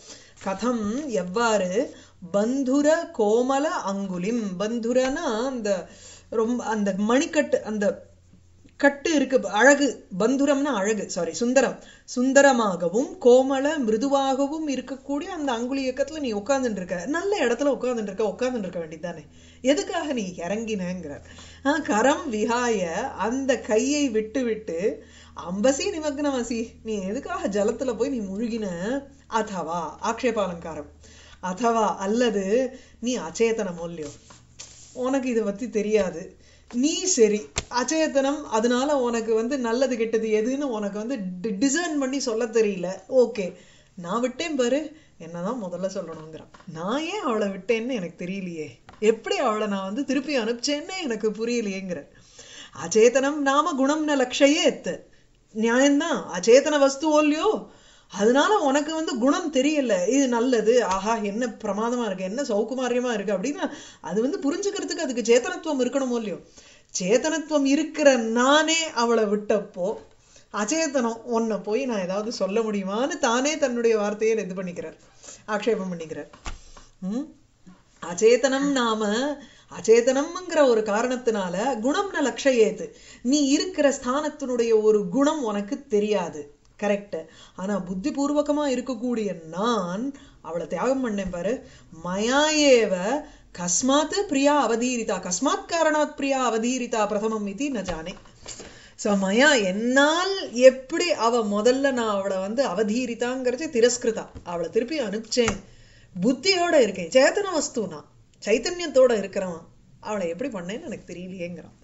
கதம் எவ்வாறு பந்துர கோமல அங்குலிம் பந்துரனா அந்த ரொம்ப அந்த மணிக்கட்டு அந்த கட்டு இருக்கு அழகு பந்துரம்னா அழகு சாரி சுந்தரம் சுந்தரமாகவும் கோமல மிருதுவாகவும் இருக்கக்கூடிய அந்த அங்குலி இயக்கத்துல நீ உட்கார்ந்துட்டு இருக்க நல்ல இடத்துல உட்கார்ந்துட்டு இருக்க உட்கார்ந்துட்டு இருக்க வேண்டியதானே எதுக்காக நீ இறங்கினங்கிற ஆஹ் கரம் விஹாய அந்த கையை விட்டு விட்டு அம்பசி நிமக்னமசி நீ எதுக்காக ஜலத்துல போய் நீ முழுகின அதவா ஆக்ஷேபாலங்காரம் அதவா அல்லது நீ அச்சேதனமோ இல்லையோ உனக்கு இதை பத்தி தெரியாது நீ சரி அச்சேதனம் அதனால உனக்கு வந்து நல்லது கெட்டது எதுன்னு உனக்கு வந்து டிசைன் பண்ணி சொல்ல தெரியல ஓகே நான் விட்டேன் பாரு என்னதான் முதல்ல சொல்லணுங்கிறான் நான் ஏன் அவளை விட்டேன்னு எனக்கு தெரியலையே எப்படி அவளை நான் வந்து திருப்பி அனுப்பிச்சேன்னு எனக்கு புரியலையேங்கிற அச்சேதனம் நாம குணம்ன லட்சையேத் நியாயம்தான் அச்சேதன வஸ்துவோ இல்லையோ அதனால உனக்கு வந்து குணம் தெரியல இது நல்லது ஆஹா என்ன பிரமாதமா இருக்கு என்ன சௌகுமாரியமா இருக்கு அப்படின்னா அது வந்து புரிஞ்சுக்கிறதுக்கு அதுக்கு சேத்தனத்துவம் இருக்கணுமோ இல்லையோ சேத்தனத்துவம் இருக்கிற நானே அவளை விட்டப்போ அச்சேதனம் உன்னை போய் நான் ஏதாவது சொல்ல முடியுமான்னு தானே தன்னுடைய வார்த்தையை இது பண்ணிக்கிறார் ஆக்ஷேபம் பண்ணிக்கிறார் ம் அச்சேதனம் நாம அச்சேதனம்ங்கிற ஒரு காரணத்தினால குணம்ன லட்சயேத்து நீ இருக்கிற ஸ்தானத்தினுடைய ஒரு குணம் உனக்கு தெரியாது கரெக்ட் ஆனா புத்தி பூர்வகமா இருக்கக்கூடிய நான் அவளை தியாகம் பண்ணேன் பாரு மயாயேவ கஸ்மாத் பிரியா அவதீரிதா கஸ்மாத் காரணாத் பிரியா அவதீரிதா பிரதமம் இது ந ஜானே சோ மயா என்னால் எப்படி அவ முதல்ல நான் அவளை வந்து அவதீரிதாங்கிறச்சு திரஸ்கிருதா அவளை திருப்பி அனுப்பிச்சேன் புத்தியோட இருக்கேன் சேத்தன வஸ்து நான் சைத்தன்யத்தோட இருக்கிறவன் அவளை எப்படி பண்ணேன்னு எனக்கு தெரியலையேங்கிறான்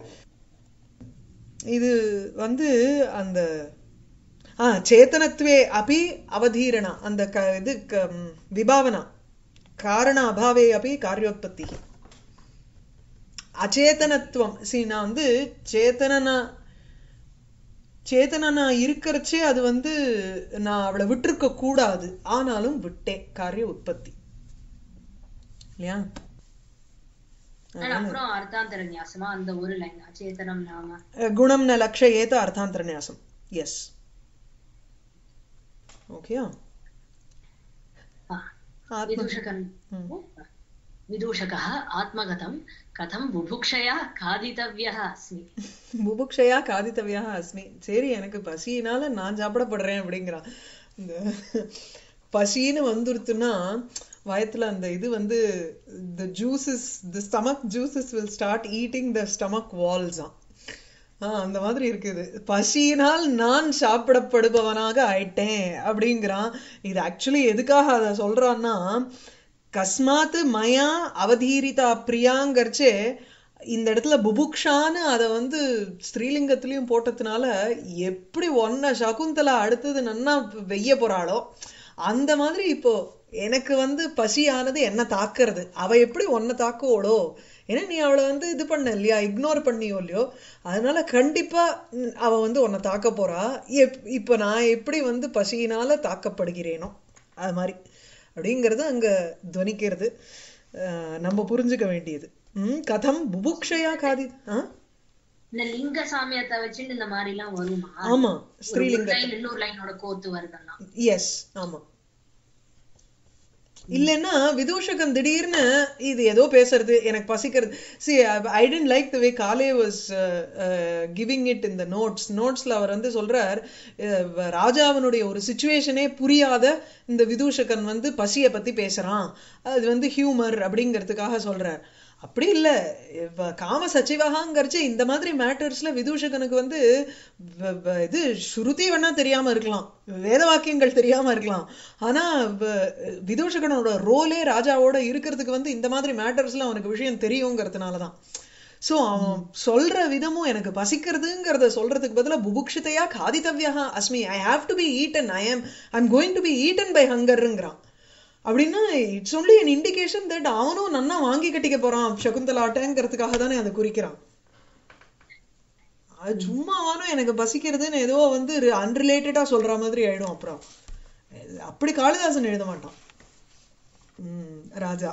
இது வந்து அந்த ஆ சேத்தனத்வே அபி அவதீரணா அந்த க இது க ம், விபாவனா காரண அபாவே அபி காரியோத்பத்தி அச்சேதனத்துவம் சி நான் வந்து சேத்தனனா சேத்தனனா இருக்கிறச்சே அது வந்து நான் அவளை விட்டிருக்க கூடாது ஆனாலும் விட்டேன் காரிய உற்பத்தி இல்லையா ஆனா அப்புறம் அர்த்தாந்தர நியாசமா அந்த ஒரு லைன் அச்சேதனம் நாம குணம் ந லக்ஷயேத அர்த்தாந்தர நியாசம் எஸ் ஓகேயா ஆ, ஆத்ம விதூஷகன் விதூஷகः ஆத்மகதம் கதம் புபுக்ஷயா காதிதவ்யः அஸ்மி புபுக்ஷயா காதித்தவியா அஸ்மி சரி எனக்கு பசியினால நான் சாப்பிடப்படுறேன் அப்படிங்கிறான் இந்த பசின்னு வந்துருத்துன்னா வயத்துல அந்த இது வந்து the juices the stomach juices will start eating the stomach walls ஆ ஆஹ் அந்த மாதிரி இருக்குது பசியினால் நான் சாப்பிடப்படுபவனாக ஆயிட்டேன் அப்படிங்கிறான் இது ஆக்சுவலி எதுக்காக அதை சொல்றான்னா கஸ்மாத்து மயா அவதீரிதா பிரியாங்கர்ச்சே இந்த இடத்துல புபுக்ஷான்னு அதை வந்து ஸ்திரீலிங்கத்திலயும் போட்டதுனால எப்படி ஒன்ன சகுந்தலா அடுத்தது நன்னா வெய்ய போறாளோ அந்த மாதிரி இப்போ எனக்கு வந்து பசியானது என்ன தாக்குறது அவ எப்படி ஒன்ன தாக்குவோளோ ஏன்னா நீ அவளை வந்து இது பண்ண இல்லையா இக்னோர் பண்ணியோ இல்லையோ அதனால கண்டிப்பா ம், அவ வந்து உன்னை தாக்க போறா எப்- இப்போ நான் எப்படி வந்து பசியினால தாக்கப்படுகிறேனோ அது மாதிரி அப்படிங்கிறது அங்க துவனிக்கிறது அஹ், நம்ம புரிஞ்சுக்க வேண்டியது ம் கதம் புபுக்ஷயா காதி ஆ இந்த லிங்க சாமியத்தை வச்சுட்டு இந்த மாதிரி எல்லாம் வருமா ஆமா ஒரு ஸ்ரீலிங்க லைன் இன்னொரு லைனோட கோத்து வருதுன்னா எஸ் ஆமா இல்லைன்னா விதூஷகன் திடீர்னு இது ஏதோ பேசுறது எனக்கு பசிக்கிறது see I tend like the way Kale was giving it இந்த நோட்ஸ் நோட்ஸ்ல அவர் வந்து சொல்றார் அஹ், ராஜாவினுடைய ஒரு சுச்சுவேஷனே புரியாத இந்த விதூஷகன் வந்து பசியை பத்தி பேசுறான் அது வந்து ஹியூமர் அப்படிங்கிறதுக்காக சொல்றார் அப்படி இல்ல இப்ப காம சச்சிவகாங்கிறச்சு இந்த மாதிரி மேட்டர்ஸ்ல விதூஷகனுக்கு வந்து வ- வ- இது ஸ்ருதி வேணா தெரியாம இருக்கலாம் வேத வாக்கியங்கள் தெரியாம இருக்கலாம் ஆனா வ- விதூஷகனோட ரோலே ராஜாவோட இருக்கிறதுக்கு வந்து இந்த மாதிரி மேட்டர்ஸ்ல அவனுக்கு விஷயம் தெரியுங்கிறதுனாலதான் சோ அவன் சொல்ற விதமும் எனக்கு பசிக்கிறதுங்கிறத சொல்றதுக்கு பதிலா புபுக்ஷிதையா காதித்தவ்யா அஸ்மி I have to be eaten I am I am going to be eaten by ஹங்கர்ங்கிறான் அப்படின்னா it's only an indication that அவனும் நன்னா வாங்கி கட்டிக்க போறான் சகுந்தலாட்டங்கிறதுக்காக தானே அதை குறிக்கிறான் அது சும்மாவானும் எனக்கு பசிக்கிறதுன்னு ஏதோ வந்து அன்ரிலேட்டடா சொல்ற மாதிரி ஆயிடும் அப்புறம் இது அப்படி காளிதாசன் எழுத மாட்டான் உம் ராஜா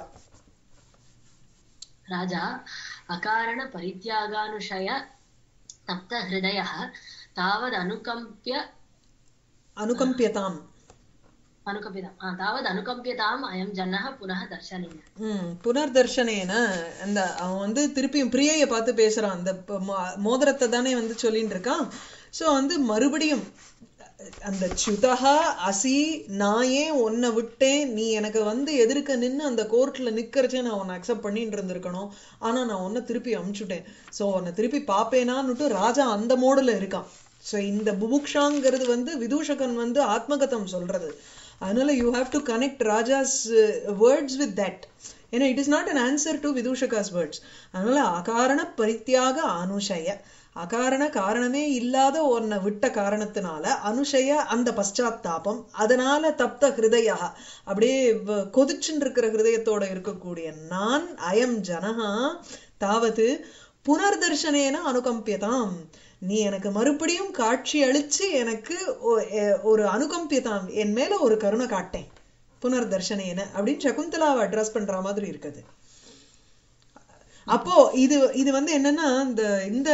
ராஜா அகாரண பரித்யாகானுஷய தப்த ஹிருதய தாவத் அனுகம்பிய அனுகம்பியதாம் अनुकम्प्यताम् आ, तावद् अनुकम्प्यताम् अयं जनः पुनः दर्शनेन ம் புனர்தர்ஷனேன அந்த அவன் வந்து திருப்பியும் பிரியைய பார்த்து பேசுறான் அந்த ப- மோ- மோதிரத்தை தானே வந்து சொல்லிட்டு இருக்கான் சோ வந்து மறுபடியும் அந்த சுதகா அசி நான் ஏன் உன்னை விட்டேன் நீ எனக்கு வந்து எதிர்க்க நின்னு அந்த கோர்ட்ல நிக்கிறச்சே நான் உன்னை அக்செப்ட் பண்ணிட்டு இருந்திருக்கணும் ஆனா நான் உன்னை திருப்பி அமுச்சுட்டேன் சோ உன்னை திருப்பி பாப்பேனான்னுட்டு ராஜா அந்த மோடுல இருக்கான் சோ இந்த புபுக்ஷாங்கிறது வந்து விதூஷகன் வந்து ஆத்மகதம் சொல்றது அதனால you have to connect Raja's words with that ஏன்னா it is not an answer to Vidushaka's words அதனால அகாரண பரித்தியாக அனுஷய அகாரண காரணமே இல்லாத ஒன்னை விட்ட காரணத்தினால அனுஷய அந்த பశ్చాத்தாபம் அதனால தப்த ஹிருதயா அப்படியே வ- கொதிச்சுன்னு இருக்கிற ஹிருதயத்தோட இருக்கக்கூடிய நான் அயம் ஜனஹா தாவது புனர்தர்ஷனேன அனுகம்பியதாம் நீ எனக்கு மறுபடியும் காட்சி அளிச்சு எனக்கு ஒ- எ- ஒரு அனுகம்பியதாம் என் மேல ஒரு கருணை காட்டேன் புனர்தர்ஷனேன அப்படின்னு சகுந்தலாவை அட்ரஸ் பண்ற மாதிரி இருக்குது அப்போ இது இது வந்து என்னன்னா இந்த இந்த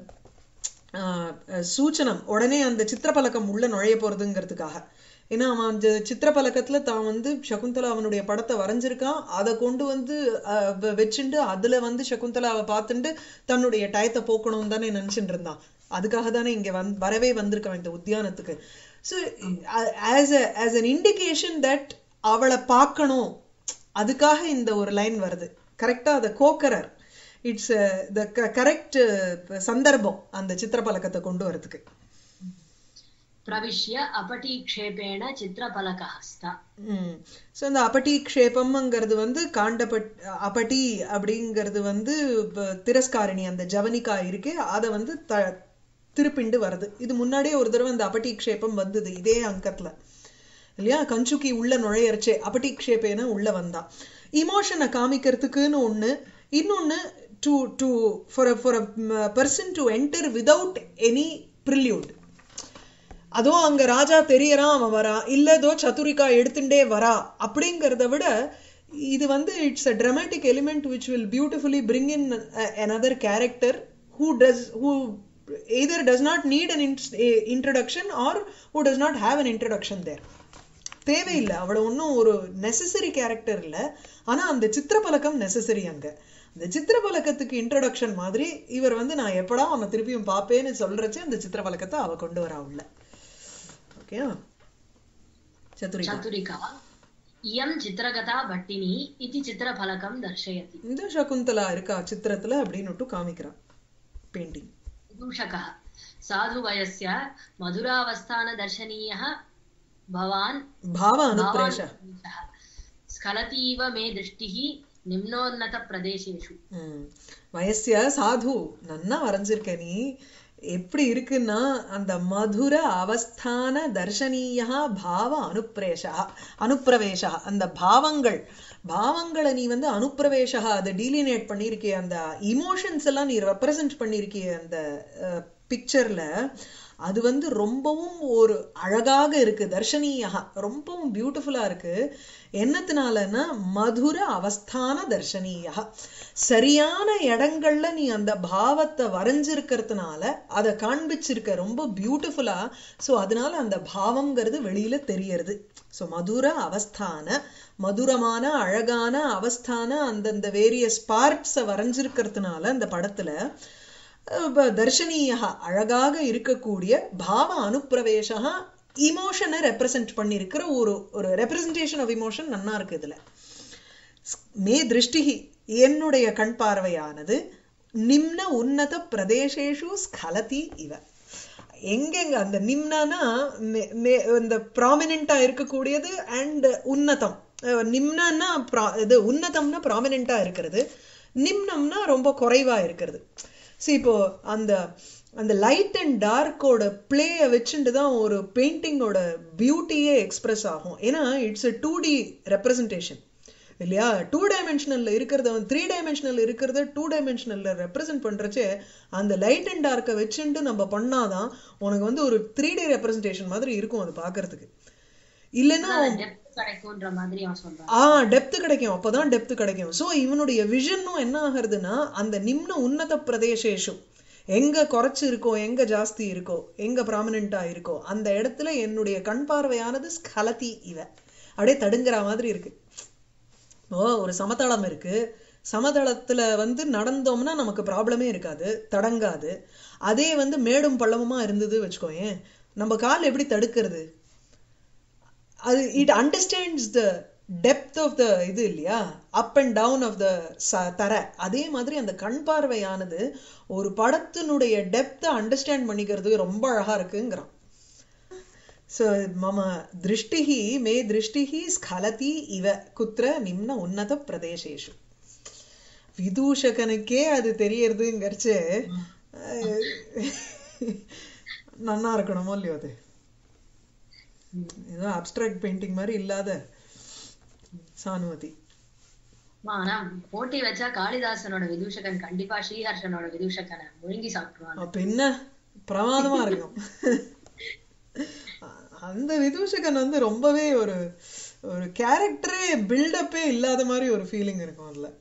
ஆஹ், சூச்சனம் உடனே அந்த சித்திரப்பலக்கம் உள்ள நுழைய போறதுங்கிறதுக்காக ஏன்னா அவன் அந்த சித்திரப்பலக்கத்துல தான் வந்து சகுந்தலா அவனுடைய படத்தை வரைஞ்சிருக்கான் அதை கொண்டு வந்து ஆஹ், வ- வச்சுண்டு அதுல வந்து சகுந்தலாவை பார்த்துண்டு தன்னுடைய டயத்தை போக்கணும் தானே நினைச்சுட்டு இருந்தான் அதுக்காக தானே இங்க வந் வரவே வந்திருக்கான் இந்த உத்தியானத்துக்கு so as as an indication that அவளை பார்க்கணும் அதுக்காக இந்த ஒரு லைன் வருது கரெக்டா அதை கோக்கரர் இட்ஸ் த கரெக்ட் சந்தர்ப்பம் அந்த சித்திரப்பலக்கத்தை கொண்டு வரதுக்கு प्रविश्य अपटीक्षेपेण चित्रफलकः स्त ம் ஸோ இந்த அபட்டி க்ஷேபம்ங்கிறது வந்து காண்டபட் அபட்டி அப்படிங்கிறது வந்து ப- திரஸ்காரிணி அந்த ஜவனிகா இருக்கு அதை வந்து த திருப்பிண்டு வருது இது முன்னாடியே ஒரு தடவை அந்த அபட்டி க்ஷேபம் வந்தது இதே அங்கத்துல இல்லையா கஞ்சுக்கி உள்ள நுழையறச்சே அபட்டி க்ஷேபேன உள்ள வந்தா இமோஷனை காமிக்கிறதுக்குன்னு ஒண்ணு இன்னொன்னு to to for for a person to enter without any prelude அதுவும் அங்க ராஜா தெரியறான் அவன் வரான் இல்ல ஏதோ சதுரிகா எடுத்துட்டே வரா அப்படிங்கறத விட இது வந்து it's a dramatic element which will beautifully bring in a- another character who does who either does not need an int- a- introduction or who does not have an introduction there தேவையில்லை அவள ஒன்றும் ஒரு necessary character இல்ல ஆனா அந்த சித்திரப்பலக்கம் necessary அங்க அந்த சித்திரப்பலக்கத்துக்கு introduction மாதிரி இவர் வந்து நான் எப்படா அவனை திருப்பியும் பாப்பேன்னு சொல்றச்சு அந்த சித்திரப்பலக்கத்தை அவ கொண்டு வரா உள்ள ஓகே சதுரிகா चतुरिका इयं चित्रगता भट्टिनी इति चित्रफलकं दर्शयति இந்த சகுந்தலா இருக்கா சித்திரத்துல அப்படின்னு காமிக்கிறா பெயிண்டிங் विदूषकः साधुवयस्य मधुरावस्थानदर्शनीयः भवान् பாவ அனுப்பிரேஷ भावानुप्रेषः स्खलतीव मे दृष्टिः निम्नोन्नतप्रदेशेषु ம். வயசிய சாது நன்னா வரைஞ்சிருக்க நீ எப்படி இருக்குன்னா அந்த மதுர அவஸ்தான தர்ஷனீயா பாவ அனுப்பிரேஷா அனுப்பிரவேஷா அந்த பாவங்கள் பாவங்களை நீ வந்து அனுப்பிரவேஷா அதை டீலினேட் பண்ணியிருக்கிய அந்த இமோஷன்ஸ் எல்லாம் நீ ரெப்ரசன்ட் பண்ணியிருக்கிய அந்த பிக்சர்ல அது வந்து ரொம்பவும் ஒரு அழகாக இருக்கு தர்ஷனீயா ரொம்பவும் பியூட்டிஃபுல்லா இருக்கு என்னத்தினாலன்னா மதுர அவஸ்தான தர்ஷனீயா சரியான இடங்கள்ல நீ அந்த பாவத்தை வரைஞ்சிருக்கிறதுனால அதை காண்பிச்சிருக்க ரொம்ப பியூட்டிஃபுல்லா சோ அதனால அந்த பாவம்ங்கிறது வெளியில தெரியறது சோ மதுர அவஸ்தான மதுரமான அழகான அவஸ்தான அந்தந்த வேரியஸ் பார்ட்ஸை வரைஞ்சிருக்கிறதுனால அந்த படத்துல தர்ஷனீயா அழகாக இருக்கக்கூடிய பாவ அனுப்பிரவேசா இமோஷனை ரெப்ரசன்ட் பண்ணியிருக்கிற ஒரு ஒரு ரெப்ரசன்டேஷன் ஆஃப் இமோஷன் நன்னா இருக்கு இதுல மே திருஷ்டிகி என்னுடைய கண் பார்வையானது நிம்ன உன்னத பிரதேசேஷு ஸ்கலதி இவ எங்கெங்க அந்த நிம்னனா மே- மே- இந்த ப்ராமினெண்டா இருக்கக்கூடியது அண்ட் உன்னதம் அஹ் நிம்னன்னா ப்ரா- இது உன்னதம்னா ப்ராமினெண்டா இருக்கிறது நிம்னம்னா ரொம்ப குறைவா இருக்கிறது see இப்போ அந்த அந்த லைட் அண்ட் டார்க்கோட பிளேயை வச்சுட்டு தான் ஒரு பெயிண்டிங்கோட பியூட்டியே எக்ஸ்பிரஸ் ஆகும் ஏன்னா it's a two D representation இல்லையா டூ டைமென்ஷனல்ல இருக்கிறத த்ரீ டைமென்ஷனல் இருக்கிறத டூ டைமென்ஷனல்ல ரெப்ரசென்ட் பண்றச்சே அந்த லைட் அண்ட் டார்க்கை வச்சுட்டு நம்ம பண்ணாதான் உனக்கு வந்து ஒரு த்ரீ டி ரெப்ரசன்டேஷன் மாதிரி இருக்கும் அது பார்க்கிறதுக்கு இல்லைன்னா டெப்த் கிடைக்கும்ன்ற மாதிரி அவன் சொல்றான் ஆ டெப்த் கிடைக்கும் அப்பதான் டெப்த் கிடைக்கும் சோ இவனுடைய விஷனும் என்ன ஆகுறதுன்னா அந்த நிம்ன உன்னத பிரதேசேஷு எங்க குறைச்சு இருக்கோ எங்க ஜாஸ்தி இருக்கோ எங்க ப்ராமினெண்டா இருக்கோ அந்த இடத்துல என்னுடைய கண் பார்வையானது ஸ்கலதி இவ அப்படியே தடுங்கிற மாதிரி இருக்கு ஓ ஒரு சமதளம் இருக்கு சமதளத்துல வந்து நடந்தோம்னா நமக்கு ப்ராப்ளமே இருக்காது தடங்காது அதே வந்து மேடும் பள்ளமுமா இருந்தது வச்சுக்கோயேன் நம்ம கால் எப்படி தடுக்கிறது அது it understands the depth of the இது இல்லையா up and down of the தர அதே மாதிரி அந்த கண் பார்வையானது ஒரு படத்தினுடைய டெப்த்தை அண்டர்ஸ்டாண்ட் பண்ணிக்கிறது ரொம்ப அழகா இருக்குங்கிறான் ஸோ மம திருஷ்டிஹி மே திருஷ்டிஹி ஸ்கலதி இவ குத்திர நிம்ன உன்னத பிரதேசேஷு விதூஷகனுக்கே அது தெரியறதுங்கிறச்சு நன்னா இருக்கணுமோ இல்லையோ அது ஏதோ அப்டிராக்ட் பெயிண்டிங் மாதிரி இல்லாத சானுமதி ஆனா போட்டி வச்சா காளிதாசனோட விதூஷகன் கண்டிப்பா ஸ்ரீஹர்ஷனோட விதூஷகனை முழுங்கி சாப்பிடுவாங்க அப்ப என்ன பிரமாதமா இருக்கும் அந்த விதூஷகன் வந்து ரொம்பவே ஒரு ஒரு கேரக்டரே பில்டப்பே இல்லாத மாதிரி ஒரு ஃபீலிங் இருக்கும் அதுல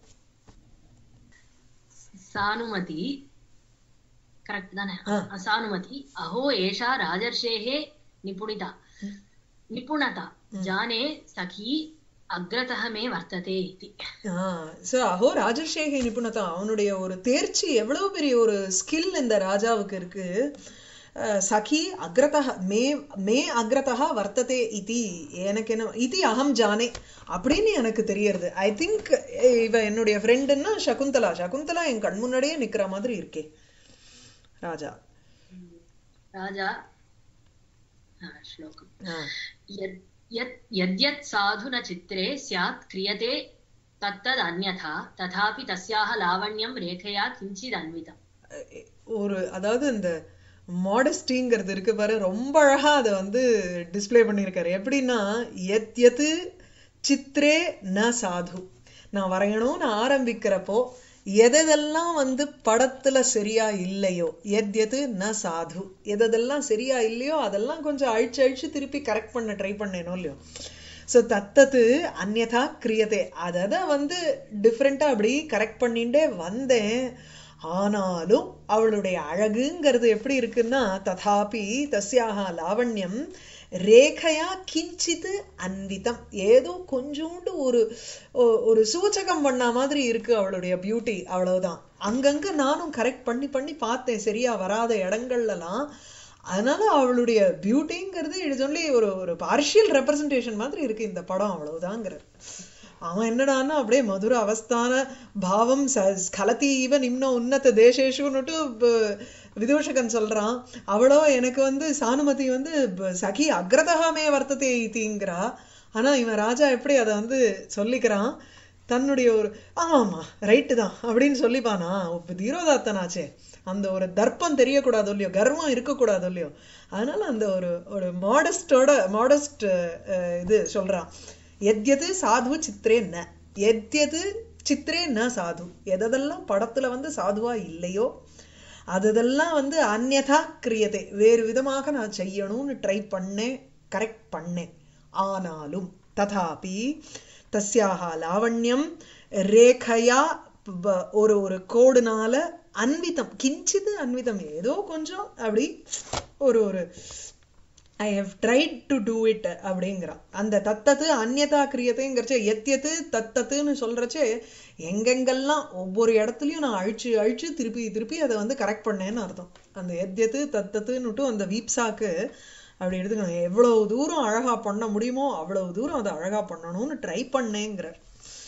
சானுமதி கரெக்ட் தானே சானுமதி அஹோ ஏஷா ராஜர்ஷேஹே நிபுணிதா நிபுணதா ஜானே சகி அக்ரதः மே வர்த்ததே இதி ஸோ அஹோ ராஜர்ஷேகி நிபுணதா அவனுடைய ஒரு தேர்ச்சி எவ்வளவு பெரிய ஒரு ஸ்கில் இந்த ராஜாவுக்கு இருக்கு சகி அக்ரதः மே மே அக்ரதः வர்த்ததே இதி எனக்கு என்ன இது அகம் ஜானே அப்படின்னு எனக்கு தெரியறது ஐ திங்க் இவ என்னுடைய ஃப்ரெண்டுன்னா சகுந்தலா சகுந்தலா என் கண் முன்னாடியே நிக்கிற மாதிரி இருக்கே ராஜா ராஜா श्लोकम् यद्यत् साधु न चित्रे स्यात् क्रियते तत्तद् अन्यथा तथापि तस्याः लावण्यं रेखया किञ्चिदन्वितम् ஒரு அதாவது இந்த மாடஸ்டிங்கிறது இருக்கு பாரு ரொம்ப அழகா அதை வந்து டிஸ்பிளே பண்ணியிருக்காரு எப்படின்னா எத் எது சித்ரே ந சாது நான் வரையணும்னு ஆரம்பிக்கிறப்போ எதெல்லாம் வந்து படத்துல சரியா இல்லையோ எத் எது ந சாது எதெல்லாம் சரியா இல்லையோ அதெல்லாம் கொஞ்சம் அழிச்சு அழிச்சு திருப்பி கரெக்ட் பண்ண ட்ரை பண்ணேனோ இல்லையோ ஸோ தத்தது அந்நதா கிரியதே அதை வந்து டிஃப்ரெண்ட்டாக அப்படி கரெக்ட் பண்ணிட்டே வந்தேன் ஆனாலும் அவளுடைய அழகுங்கிறது எப்படி இருக்குன்னா ததாபி தஸ்யாக லாவண்யம் ரேகையா கிஞ்சித்து அன்விதம் ஏதோ கொஞ்சோண்டு ஒரு ஒரு சூச்சகம் பண்ண மாதிரி இருக்கு அவளுடைய பியூட்டி அவ்வளவுதான் அங்கங்க நானும் கரெக்ட் பண்ணி பண்ணி பார்த்தேன் சரியா வராத இடங்கள்லாம் அதனால அவளுடைய பியூட்டிங்கிறது இட்ஸ் ஒன்லி ஒரு ஒரு பார்ஷியல் ரெப்ரசன்டேஷன் மாதிரி இருக்கு இந்த படம் அவ்வளவுதாங்கிறது அவன் என்னடான்னா அப்படியே மதுர அவஸ்தான பாவம் ஸ்கலதி இவ நிம்ன உன்னத தேசேஷுன்னுட்டு விதூஷகன் சொல்றான் அவளோ எனக்கு வந்து சானுமதி வந்து சகி அக்ரதகாமே வர்த்ததே இத்திங்கிறா ஆனா இவன் ராஜா எப்படி அதை வந்து சொல்லிக்கிறான் தன்னுடைய ஒரு ஆமாமா ரைட்டு தான் அப்படின்னு சொல்லிப்பானா இப்போ தீரோதாத்தனாச்சே அந்த ஒரு தர்ப்பம் தெரியக்கூடாது இல்லையோ கர்வம் இருக்கக்கூடாது இல்லையோ அதனால அந்த ஒரு ஒரு மாடஸ்டோட மாடஸ்ட் இது சொல்றான் எத்யது சாது சித்திரே ந எத்யது சித்திரே ந சாது எதெல்லாம் படத்துல வந்து சாதுவா இல்லையோ அதெல்லாம் வந்து அந்நதா கிரியதை வேறு விதமாக நான் செய்யணும்னு ட்ரை பண்ணேன் கரெக்ட் பண்ணேன் ஆனாலும் ததாபி தஸ்யாக லாவண்யம் ரேகையா ஒரு ஒரு கோடுனால அன்விதம் கிஞ்சிது அன்விதம் ஏதோ கொஞ்சம் அப்படி ஒரு ஒரு I have tried to do it அப்படிங்கிறான் அந்த தத்தத்து அந்நதா கிரியத்தைங்கிறச்சே எத்தியத்து தத்தத்துன்னு சொல்றச்சே எங்கெங்கெல்லாம் ஒவ்வொரு இடத்துலையும் நான் அழிச்சு அழிச்சு திருப்பி திருப்பி அதை வந்து கரெக்ட் பண்ணேன்னு அர்த்தம் அந்த எத்தியத்து தத்தத்துன்னுட்டு அந்த வீப்ஸாக்கு அப்படி எடுத்துக்கணும் எவ்வளவு தூரம் அழகா பண்ண முடியுமோ அவ்வளவு தூரம் அதை அழகா பண்ணணும்னு ட்ரை பண்ணேங்கிறார்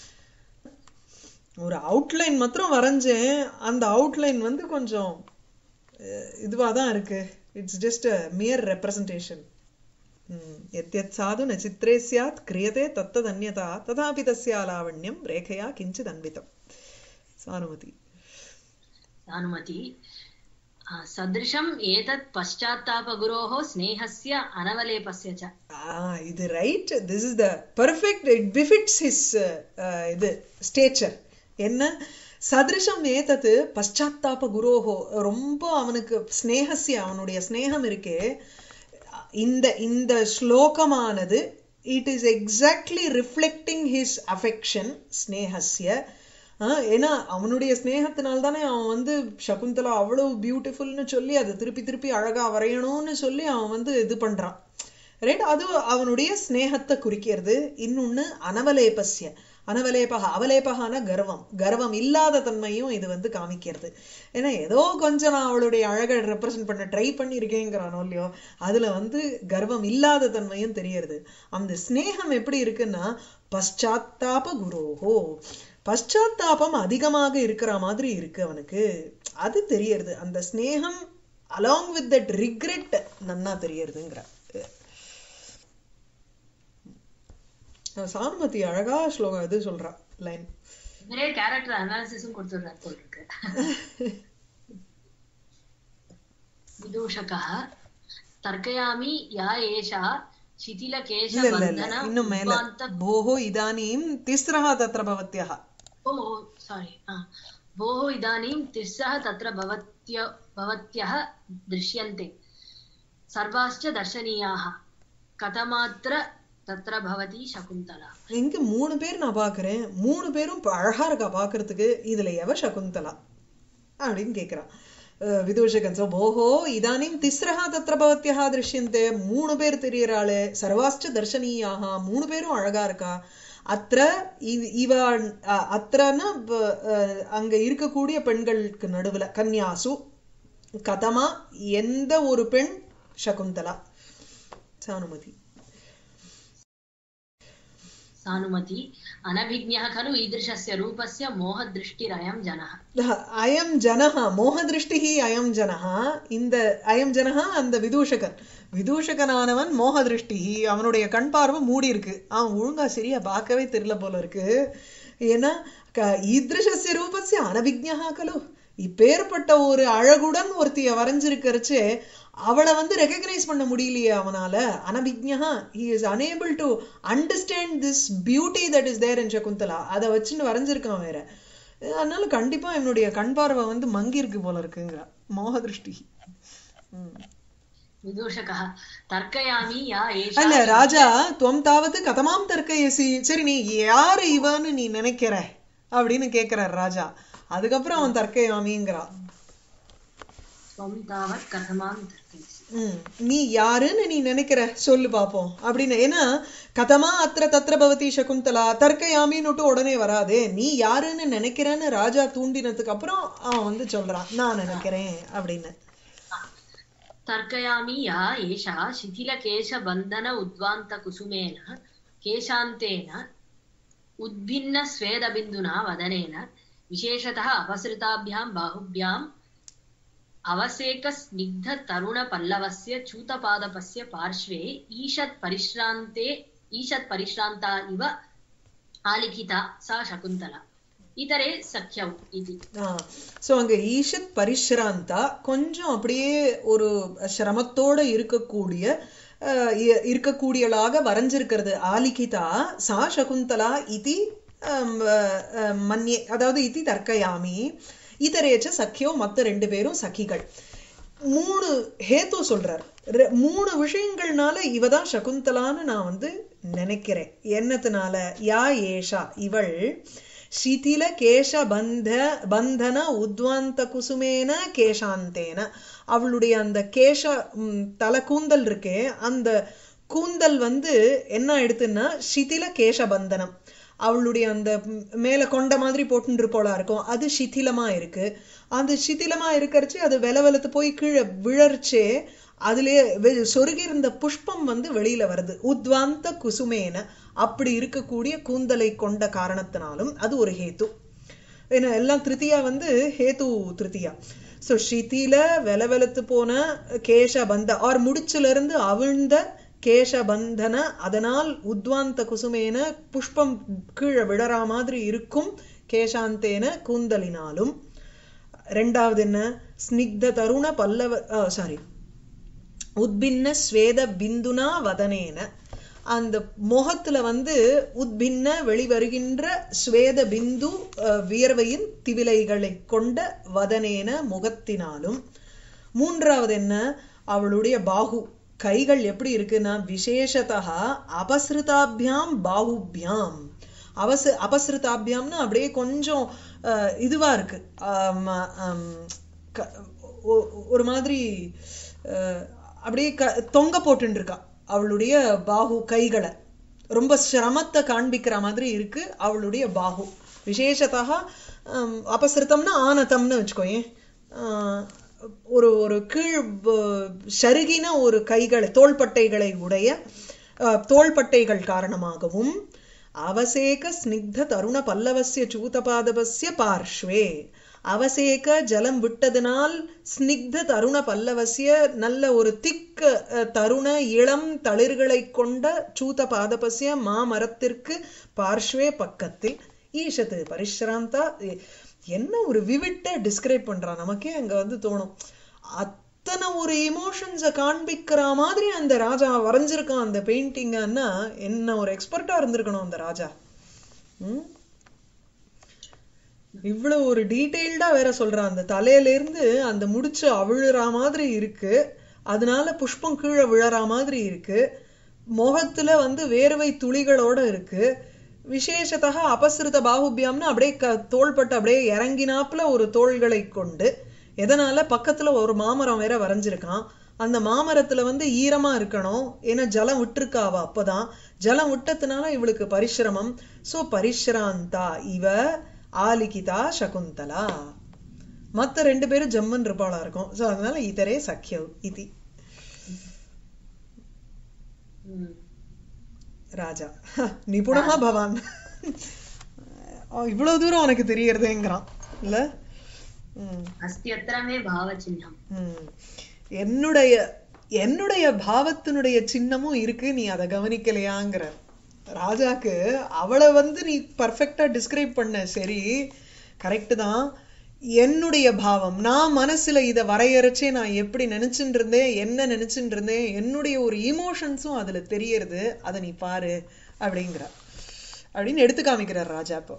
ஒரு அவுட்லைன் மாத்திரம் வரைஞ்சேன் அந்த அவுட்லைன் வந்து கொஞ்சம் இதுவாக தான் இருக்கு இட்ஸ் ஜஸ்ட் மியர் ரெப்ரசன்டேஷன் எத்யத் சாது ந சித்திரே சியாத் கிரியதே தத்ததன்யதா ததாபி தஸ்யா லாவண்யம் ரேகையா கிஞ்சித் அன்விதம் சானுமதி சானுமதி சதிருஷம் ஏதத் பశ్చాత్తాపగురోः ஸ்நேகஸ்ய அனவலேபஸ்ய ச இது right this is the perfect it befits his இது ஸ்டேச்சர் என்ன சதிருஷம் ஏதத்து பశ్చాత్తాప குரோஹோ ரொம்ப அவனுக்கு ஸ்னேகசிய அவனுடைய ஸ்னேகம் இருக்கே இந்த இந்த ஸ்லோகமானது it is exactly reflecting his affection ஸ்னேகசிய ஆஹ் ஏன்னா அவனுடைய ஸ்நேகத்தினால தானே அவன் வந்து சகுந்தலா அவ்வளவு பியூட்டிஃபுல்னு சொல்லி அதை திருப்பி திருப்பி அழகா வரையணும்னு சொல்லி அவன் வந்து இது பண்றான் ரைட் அது அவனுடைய ஸ்நேகத்தை குறிக்கிறது இன்னொன்னு அனவலேபஸ்ய அனவலேபக அவலேபகான கர்வம் கர்வம் இல்லாத தன்மையும் இது வந்து காமிக்கிறது ஏன்னா ஏதோ கொஞ்சம் நான் அவளுடைய அழகை ரெப்ரசன்ட் பண்ண ட்ரை பண்ணியிருக்கேங்கிறானோ இல்லையோ அதுல வந்து கர்வம் இல்லாத தன்மையும் தெரியறது அந்த ஸ்நேகம் எப்படி இருக்குன்னா பశ్చాத்தாப குரோஹோ பశ్చాத்தாபம் அதிகமாக இருக்கிற மாதிரி இருக்கு அவனுக்கு அது தெரியறது அந்த ஸ்நேகம் அலாங் வித் தட் ரிக்ரெட் நன்னா தெரியறதுங்கிற சானுமதி அழகா ஸ்லோகம் இது சொல்றா லைன் நிறைய கேரக்டர் அனாலிசிஸும் கொடுத்துடுறாரு போல் இருக்கு விதூஷகः தர்க்கயாமி யா ஏஷா शिथिलकेश இல்ல இல்ல இல்ல बन्धन இன்னும் மேல उपान्त போஹோ இதானீம் திஸ்ரஹ தத்ர பவத்யः ओ सारी भोः इदानीं तिस्रः तत्र भवत्य भवत्यः दृश्यन्ते सर्वाश्च दर्शनीयाः कथमात्र तत्र भवति शकुन्तला இங்க மூணு பேர் நான் பாக்குறேன் மூணு பேரும் இப்ப அழகா இருக்கா பாக்குறதுக்கு இதுல எவ சகுந்தலா அப்படின்னு கேக்குறான் அஹ் விதூஷகன் சோ போஹோ இதானீம் திஸ்ரஹா தத்ர பவத்யஹா திருஷ்யந்தே மூணு பேர் தெரியறாளே சர்வாஸ்ட தர்ஷனீயாக மூணு பேரும் அழகா இருக்கா அത്ര இவ- இவ அ- அത്രன்னா ப- அஹ் அங்க இருக்கக்கூடிய பெண்களுக்கு நடுவுல கன்யாசு கதமா எந்த ஒரு பெண் சகுந்தலா சானுமதி सानुमति अनभिज्ञः खलु ईदृशस्य रूपस्य मोहदृष्टिरयं जनः அயம் ஜனஹா மோகதிருஷ்டிஹி அயம் ஜனஹா இந்த அயம் ஜனஹா அந்த விதூஷகன் விதூஷகனானவன் மோகதிருஷ்டிஹி அவனுடைய கண் பார்வை மூடி இருக்கு அவன் ஒழுங்கா சரியா பார்க்கவே தெரியல போல இருக்கு ஏன்னா க- ஈத்ருஷஸ்ய ரூபஸ்ய அனவிஜ்ஞா கலு இப்பேற்பட்ட ஒரு அழகுடன் ஒருத்திய வரைஞ்சிருக்கிறச்சே அவளை வந்து ரெகக்னைஸ் பண்ண முடியலையே அவனால அனபிக்ஞா he is unable to understand this beauty that is there in Shakuntala அதை வச்சுன்னு வரைஞ்சிருக்கான் வேற அதனால கண்டிப்பா என்னுடைய கண் பார்வை வந்து மங்கி இருக்கு போல இருக்குங்கிறா மோக திருஷ்டி विदूषकः तर्कयामि या एषा அல்ல ராஜா துவம் தாவது கதமாம் தர்க்கயசி சரி நீ யாரு இவன்னு நீ நினைக்கிற அப்படின்னு கேக்குறார் ராஜா அதுக்கப்புறம் அவன் தர்க்கயாமிங்கிறான் त्वं तावत् कथमां तर्कयसि ம் நீ யாருன்னு நீ நினைக்கிற சொல்லு பாப்போம் அப்படின்னு ஏன்னா கதமா அத்திர தத்திர பவதி சகுந்தலா தர்க்கயாமின்னுட்டு உடனே வராதே நீ யாருன்னு நினைக்கிறேன்னு ராஜா தூண்டினதுக்கு அப்புறம் அவன் வந்து சொல்றான் நான் நினைக்கிறேன் அப்படின்னு तर्कयामि या एषा शिथिलकेशबन्धन उद्वान्तकुसुमेन केशान्तेन उद्भिन्नस्वेदबिन्दुना वदनेन विशेषतः अपसृताभ्यां बाहुभ्याम् अवसेकस्निग्धतरुणपल्लवस्य चूतपादपस्य पार्श्वे ईषत्परिश्रान्ते ईषत्परिश्रान्ता इव आलिखिता सा शकुन्तला इतरे सख्यौ इति ஸோ அங்க ஈஷத் பரிஷ்ராந்தா கொஞ்சம் அப்படியே ஒரு சிரமத்தோட இருக்கக்கூடிய அஹ், இ- இருக்கக்கூடியளாக வரைஞ்சிருக்கிறது ஆலிகிதா சா சகுந்தலா இதி அம், அஹ், அஹ், மன்யே அதாவது இதி தர்க்கயாமி இதரேச்ச சக்கியோ மத்த ரெண்டு பேரும் சகிகள் மூணு ஹேத்து சொல்றார் ரெ- மூணு விஷயங்கள்னால இவதான் சகுந்தலான்னு நான் வந்து நினைக்கிறேன் என்னத்தினால யா ஏஷா இவள் சிதில கேச பந்த பந்தன உத்வாந்த குசுமேன கேசாந்தேன அவளுடைய அந்த கேச ம், தலை கூந்தல் இருக்கே அந்த கூந்தல் வந்து என்ன எடுத்துன்னா சிதில கேச பந்தனம் அவளுடைய அந்த ம், மேல கொண்ட மாதிரி போட்டுட்டு போலா இருக்கும் அது சிதிலமா இருக்கு அந்த சிதிலமா இருக்கறச்சு அது வெலவெலத்து போய் கீழே விழர்ச்சே அதுலயே வெ- சொருகி இருந்த புஷ்பம் வந்து வெளியில வருது உத்வாந்த குசுமேன அப்படி இருக்கக்கூடிய கூந்தலை கொண்ட காரணத்தினாலும் அது ஒரு ஹேத்து ஏன்னா எல்லாம் திருத்தியா வந்து ஹேத்து திருத்தியா சோ ஷிதில வெலவெலத்து போன கேச பந்த ஆர் முடிச்சுல இருந்து அவிழ்ந்த கேச பந்தன அதனால் உத்வாந்த குசுமேன புஷ்பம் கீழே விழறா மாதிரி இருக்கும் கேசாந்தேன கூந்தலினாலும் ரெண்டாவது என்ன ஸ்னிக்த தருண பல்லவ சாரி உத்பின்ன ஸ்வேத பிந்துனா வதனேன அந்த முகத்துல வந்து உத்பின்ன வெளிவருகின்ற ஸ்வேத பிந்து அஹ், வியர்வையின் திவிலைகளை கொண்ட வதனேன முகத்தினாலும் மூன்றாவது என்ன அவளுடைய பாகு கைகள் எப்படி இருக்குன்னா விசேஷதா அபசிருதாபியாம் பாகுபியாம் அவச அபசிருதாபியாம்னா அப்படியே கொஞ்சம் அஹ், இதுவா இருக்கு ஆம், ஆம், க- ஒ- ஒரு மாதிரி அஹ், அப்படியே க தொங்க போட்டுன்னு இருக்கா அவளுடைய பாகு கைகளை ரொம்ப சிரமத்தை காண்பிக்கிற மாதிரி இருக்கு அவளுடைய பாகு விசேஷத்தா அபசிருத்தம்னா ஆனதம்னு வச்சுக்கோயேன் ஆஹ் ஒரு ஒரு கீழ் ப- சருகின ஒரு கைகளை தோள்பட்டைகளை உடைய ஆஹ் தோள்பட்டைகள் காரணமாகவும் அவசேக ஸ்னிக்த தருண பல்லவசிய சூதபாதவசிய பார்ஷ்வே அவசேக ஜலம் விட்டதினால் ஸ்னிக்த தருண பல்லவசிய நல்ல ஒரு திக் தருண இளம் தளிர்களை கொண்ட சூத பாதபசிய மாமரத்திற்கு பார்ஷ்வே பக்கத்தில் ஈஷத்து பரிஷ்ராந்தா எ- என்ன ஒரு விவிட்ட டிஸ்கிரைப் பண்றான் நமக்கே அங்க வந்து தோணும் அத்தனை ஒரு எமோஷன்ஸை காண்பிக்கிற மாதிரி அந்த ராஜா வரைஞ்சிருக்கான் அந்த பெயிண்டிங்கன்னா என்ன ஒரு எக்ஸ்பர்ட்டா இருந்திருக்கணும் அந்த ராஜா ம் இவ்வளவு ஒரு டீடைல்டா வேற சொல்றான் அந்த தலையில இருந்து அந்த முடிச்சு அவிழுற மாதிரி இருக்கு அதனால புஷ்பம் கீழே விழற மாதிரி இருக்கு முகத்துல வந்து வேர்வை துளிகளோட இருக்கு விசேஷத்தக அபசிருத பாகுபியம்னா அப்படியே க தோள்பட்டு அப்படியே இறங்கினாப்புல ஒரு தோள்களை கொண்டு எதனால பக்கத்துல ஒரு மாமரம் வேற வரைஞ்சிருக்கான் அந்த மாமரத்துல வந்து ஈரமா இருக்கணும் ஏன்னா ஜலம் விட்டுருக்காவ அப்பதான் ஜலம் விட்டதுனால இவளுக்கு பரிசிரமம் சோ பரிஷ்ராந்தா இவ ஆலிகிதா சகுந்தலா மத்த ரெண்டு பேரும் ஜம்மன் இருப்பாளா இருக்கும் சோ அதனால இதரே சக்கியவ் இதி ம். ராஜா நிபுணமா பவான் அவன் இவ்வளவு தூரம் உனக்கு தெரியறதேங்கிறான் இல்ல ம் अस्त्यत्र मे भावचिह्नम् ம். என்னுடைய என்னுடைய பாவத்தினுடைய சின்னமும் இருக்கு நீ அதை கவனிக்கலையாங்கிற ராஜாக்கு அவளை வந்து நீ பர்ஃபெக்டா டிஸ்கிரைப் பண்ண சரி கரெக்ட் தான் என்னுடைய பாவம் நான் மனசுல இதை வரையறைச்சே நான் எப்படி நினைச்சுட்டு இருந்தேன் என்ன நினைச்சுட்டு இருந்தேன் என்னுடைய ஒரு இமோஷன்ஸும் அதுல தெரியறது அதை நீ பாரு அப்படிங்கிற அப்படின்னு எடுத்து காமிக்கிறார் ராஜா இப்போ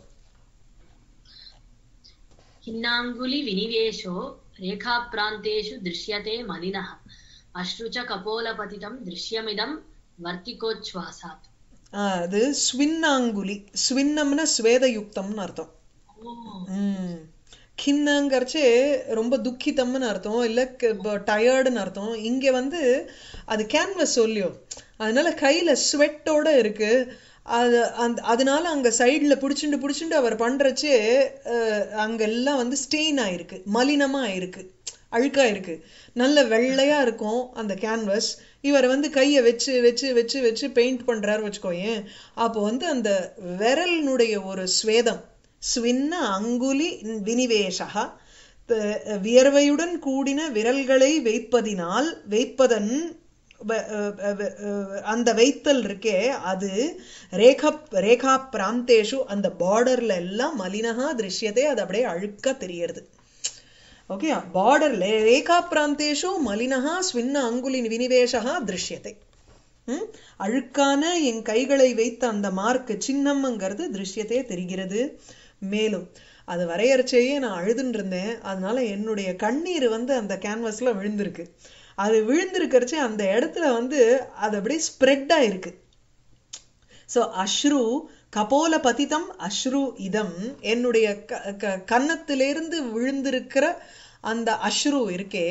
खिन्नाङ्गुलिविनिवेशो रेखाप्रान्तेषु दृश्यते मलिनः अश्रु च कपोलपतितं दृश्यमिदं वर्तिकोच्छ्वासात् ஆஹ் அது ஸ்வின்னாங்குலி ஸ்வின்னம்னா ஸ்வேதயுக்தம்னு அர்த்தம் ம் கிண்ணங்கரிச்சே ரொம்ப துக்கிதம்னு அர்த்தம் இல்ல டயர்டுன்னு அர்த்தம் இங்க வந்து அது கேன்வஸ் சொல்லியோ அதனால கையில ஸ்வெட்டோட இருக்கு அது அந்த அதனால அங்க சைடுல புடிச்சுண்டு புடிச்சுண்டு அவர் பண்றச்சே அஹ், அங்க எல்லாம் வந்து ஸ்டெயின் ஆயிருக்கு மலினமா ஆயிருக்கு அழுக்கா இருக்கு நல்ல வெள்ளையா இருக்கும் அந்த கேன்வஸ் இவர் வந்து கையை வச்சு வச்சு வச்சு வச்சு பெயிண்ட் பண்றாரு வச்சுக்கோயேன் அப்போ வந்து அந்த விரலினுடைய ஒரு ஸ்வேதம் ஸ்வின்ன அங்குலி வினிவேஷா த- வியர்வையுடன் கூடின விரல்களை வைப்பதினால் வைப்பதன் வ- அஹ் அஹ் அஹ் அந்த வைத்தல் இருக்கே அது ரேகா ரேகா பிராந்தேஷு அந்த பார்டர்ல எல்லாம் மலினகா திருஷ்யத்தை அது அப்படியே அழுக்கா தெரியறது ஓகே பார்டர்ல ரேகா பிராந்தேஷு மலினகா ஸ்வின்ன அங்குலி வினிவேஷா திருஷ்யத்தை ம்? அழுக்கான என் கைகளை வைத்த அந்த மார்க் சின்னம்ங்கிறது திருஷ்யத்தே தெரிகிறது மேலும் அது வரையறைச்சேயே நான் அழுதுன்னு இருந்தேன் அதனால என்னுடைய கண்ணீர் வந்து அந்த கேன்வாஸ்ல விழுந்திருக்கு அது விழுந்திருக்கிறச்சே அந்த இடத்துல வந்து அது அப்படியே ஸ்ப்ரெட் ஆயிருக்கு சோ அஸ்ரு கபோல பதிதம் அஸ்ரு இதம் என்னுடைய க- க- கன்னத்திலிருந்து விழுந்திருக்கிற அந்த அஸ்ரு இருக்கே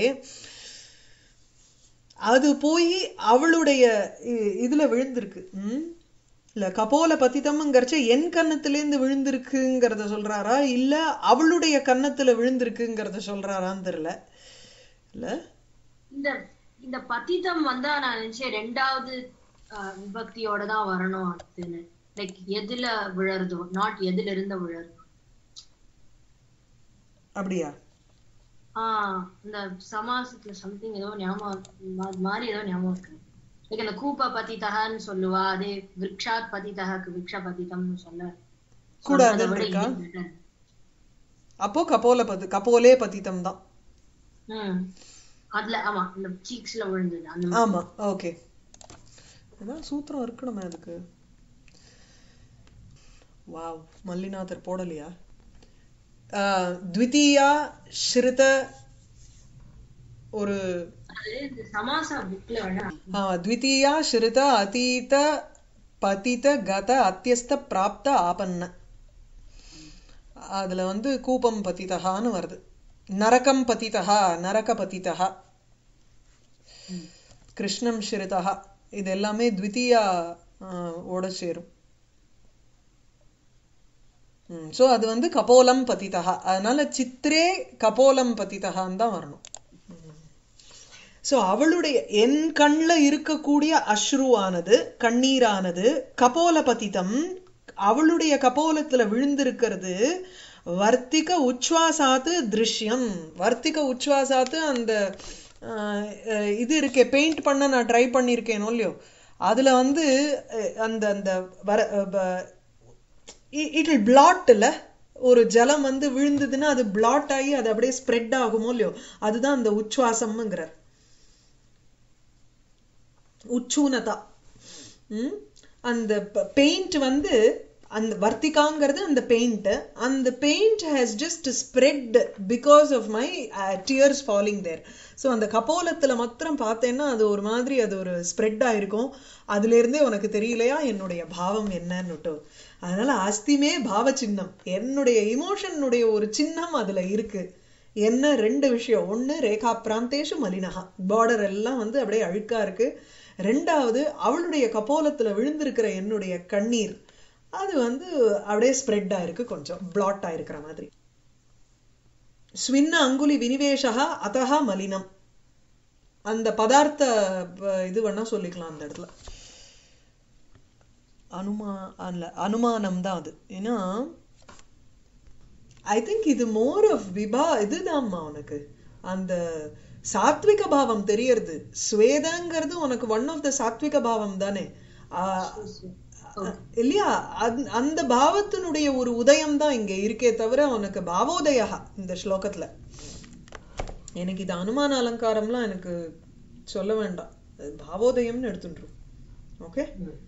அது போய் அவளுடைய இ- இதுல விழுந்திருக்கு ம்? இல்ல கபோல பதிதம்ங்கிறச்ச என் கன்னத்திலேருந்து விழுந்திருக்குங்கிறத சொல்றாரா இல்ல அவளுடைய கன்னத்துல விழுந்திருக்குங்கிறத சொல்றாரான்னு தெரியல இல்ல இந்த இந்த பதிதம் வந்தா நான் நினைச்சேன் ரெண்டாவது ஆஹ், விபக்தியோட தான் வரணும் அதுன்னு லைக் எதுல விழறதோ நாட் எதுல இருந்த விழறதோ அப்படியா ஆஹ் இந்த சமாசத்துல சம்திங் ஏதோ ஞாபகம் மா- மாதிரி ஏதோ ஞாபகம் இருக்கு லைக் அந்த கூப்ப பதிதகான்னு சொல்லுவா அதே விரக்ஷாத் பதிதகாக்கு விக்ஷ பதிதம்னு சொல்ல கூடாதுன்னு சொல்றதை விட இருக்கா? இது better. அப்போ கபோல பதி கபோலே பதிதம் தான் ம் அதுல ஆமா இந்த சீக்ஸ்ல விழுந்தது அந்த மாதிரி. ஆமா ஓகே அதான் சூத்திரம் இருக்கணுமே அதுக்கு வாவ் மல்லிநாதர் போடலையா ஆஹ், த்விதீயா ஸ்ருத ஒரு அது இந்த சமாசா புக்ல வேணா ஆ, த்விதீயா ஸ்ருத அதீத பதித கத அத்தியஸ்த பிராப்த ஆபன்ன அதுல வந்து கூபம் பதிதகான்னு வருது நரகம் பதிதகா நரக பதிதகா கிருஷ்ணம் ஸ்ருதா இது எல்லாமே த்விதீயா ஆஹ், ஓட சேரும் ஸோ அது வந்து கபோலம் பதிதகா அதனால சித்ரே கபோலம் பதிதகான்னு தான் வரணும் ஸோ அவளுடைய என் கண்ணில் இருக்கக்கூடிய அஸ்ருவானது கண்ணீரானது கபோல பதிதம் அவளுடைய கபோலத்துல விழுந்திருக்கிறது வர்த்திக உச்வாசாத்து திருஷ்யம் வர்த்திக உச்வாசாத்து அந்த ஆஹ், அஹ், இது இருக்கே பெயிண்ட் பண்ண நான் ட்ரை பண்ணியிருக்கேனோ இல்லையோ அதுல வந்து அஹ், அந்த அந்த வர இட் வில் பிளாட் இல்ல ஒரு ஜலம் வந்து விழுந்ததுன்னா அது பிளாட் ஆகி அது அப்படியே ஸ்ப்ரெட் ஆகுமோ இல்லையோ அதுதான் அந்த உச்வாசம்ங்கிறார் உச்சூனதா ம்? அந்த பெயிண்ட் வந்து அந்த வர்த்திகாங்கிறது அந்த பெயிண்ட் அந்த paint has just spread because of my tears falling there so அந்த கபோலத்துல மாத்திரம் பார்த்தேன்னா அது ஒரு மாதிரி அது ஒரு ஸ்ப்ரெட் ஆயிருக்கும் அதுல இருந்தே உனக்கு தெரியலையா என்னுடைய பாவம் என்னன்னுட்டு அதனால அஸ்திமே பாவ சின்னம் என்னுடைய இமோஷனுடைய ஒரு சின்னம் அதுல இருக்கு என்ன ரெண்டு விஷயம் ஒண்ணு ரேகா பிராந்தேஷு மலினகா பார்டர் எல்லாம் வந்து அப்படியே அழுக்கா இருக்கு ரெண்டாவது அவளுடைய கபோலத்துல விழுந்திருக்கிற என்னுடைய கண்ணீர் அது வந்து அப்படியே ஸ்ப்ரெட் ஆயிருக்கு கொஞ்சம் பிளாட் ஆயிருக்கிற மாதிரி ஸ்வின்ன அங்குலி வினிவேஷா அதஹா மலினம் அந்த பதார்த்த ப- இது வேணா சொல்லிக்கலாம் அந்த இடத்துல அனுமா அல்ல அனுமானம் தான் அது ஏன்னா ஐ திங்க் இது மோர் ஆஃப் விபா இதுதான்மா உனக்கு அந்த சாத்விக பாவம் தெரியறது ஸ்வேதங்கிறது உனக்கு ஒன் ஆஃப் த சாத்விக பாவம் தானே ஆஹ் அஹ் இல்லையா அந்த- அந்த பாவத்தினுடைய ஒரு உதயம் தான் இங்க இருக்கே தவிர உனக்கு பாவோதயா இந்த ஸ்லோகத்துல எனக்கு இது அனுமான அலங்காரம்லாம் எனக்கு சொல்ல வேண்டாம் அது பாவோதயம்னு எடுத்துட்டுரும் ஓகே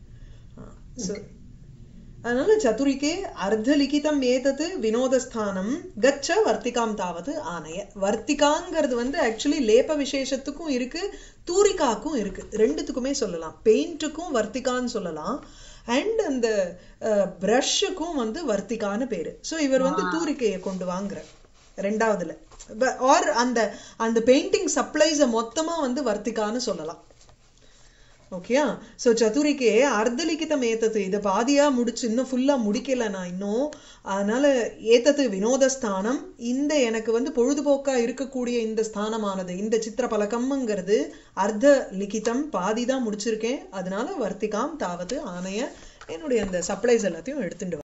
அதனால சதுரிக்கே அர்த்தலிகிதம் ஏதது வினோதஸ்தானம் கச்ச வர்த்திகாம் தாவது ஆணைய வர்த்திகாங்கிறது வந்து ஆக்சுவலி லேப விசேஷத்துக்கும் இருக்கு தூரிகாக்கும் இருக்கு ரெண்டுத்துக்குமே சொல்லலாம் பெயிண்ட்டுக்கும் வர்த்திகான்னு சொல்லலாம் அண்ட் அந்த ப்ரஷ்ஷுக்கும் வந்து வர்த்திகான்னு பேரு ஸோ இவர் வந்து தூரிக்கையை கொண்டு வாங்குற ரெண்டாவதுல ஆர் அந்த அந்த பெயிண்டிங் சப்ளைஸை மொத்தமா வந்து வர்த்திகான்னு சொல்லலாம் ஓகேயா ஸோ சதுரிக்கே அர்த்தலிகிதம் ஏத்தது இதை பாதியா முடிச்சு இன்னும் ஃபுல்லா முடிக்கல நான் இன்னும் அதனால ஏத்தது வினோதஸ்தானம் இந்த எனக்கு வந்து பொழுதுபோக்கா இருக்கக்கூடிய இந்த ஸ்தானமானது இந்த சித்திர பலகம்ங்கிறது அர்த்த லிகிதம் பாதி தான் முடிச்சிருக்கேன் அதனால வர்த்திகாம் தாவது ஆணைய என்னுடைய அந்த சப்ளைஸ் எல்லாத்தையும் எடுத்துட்டு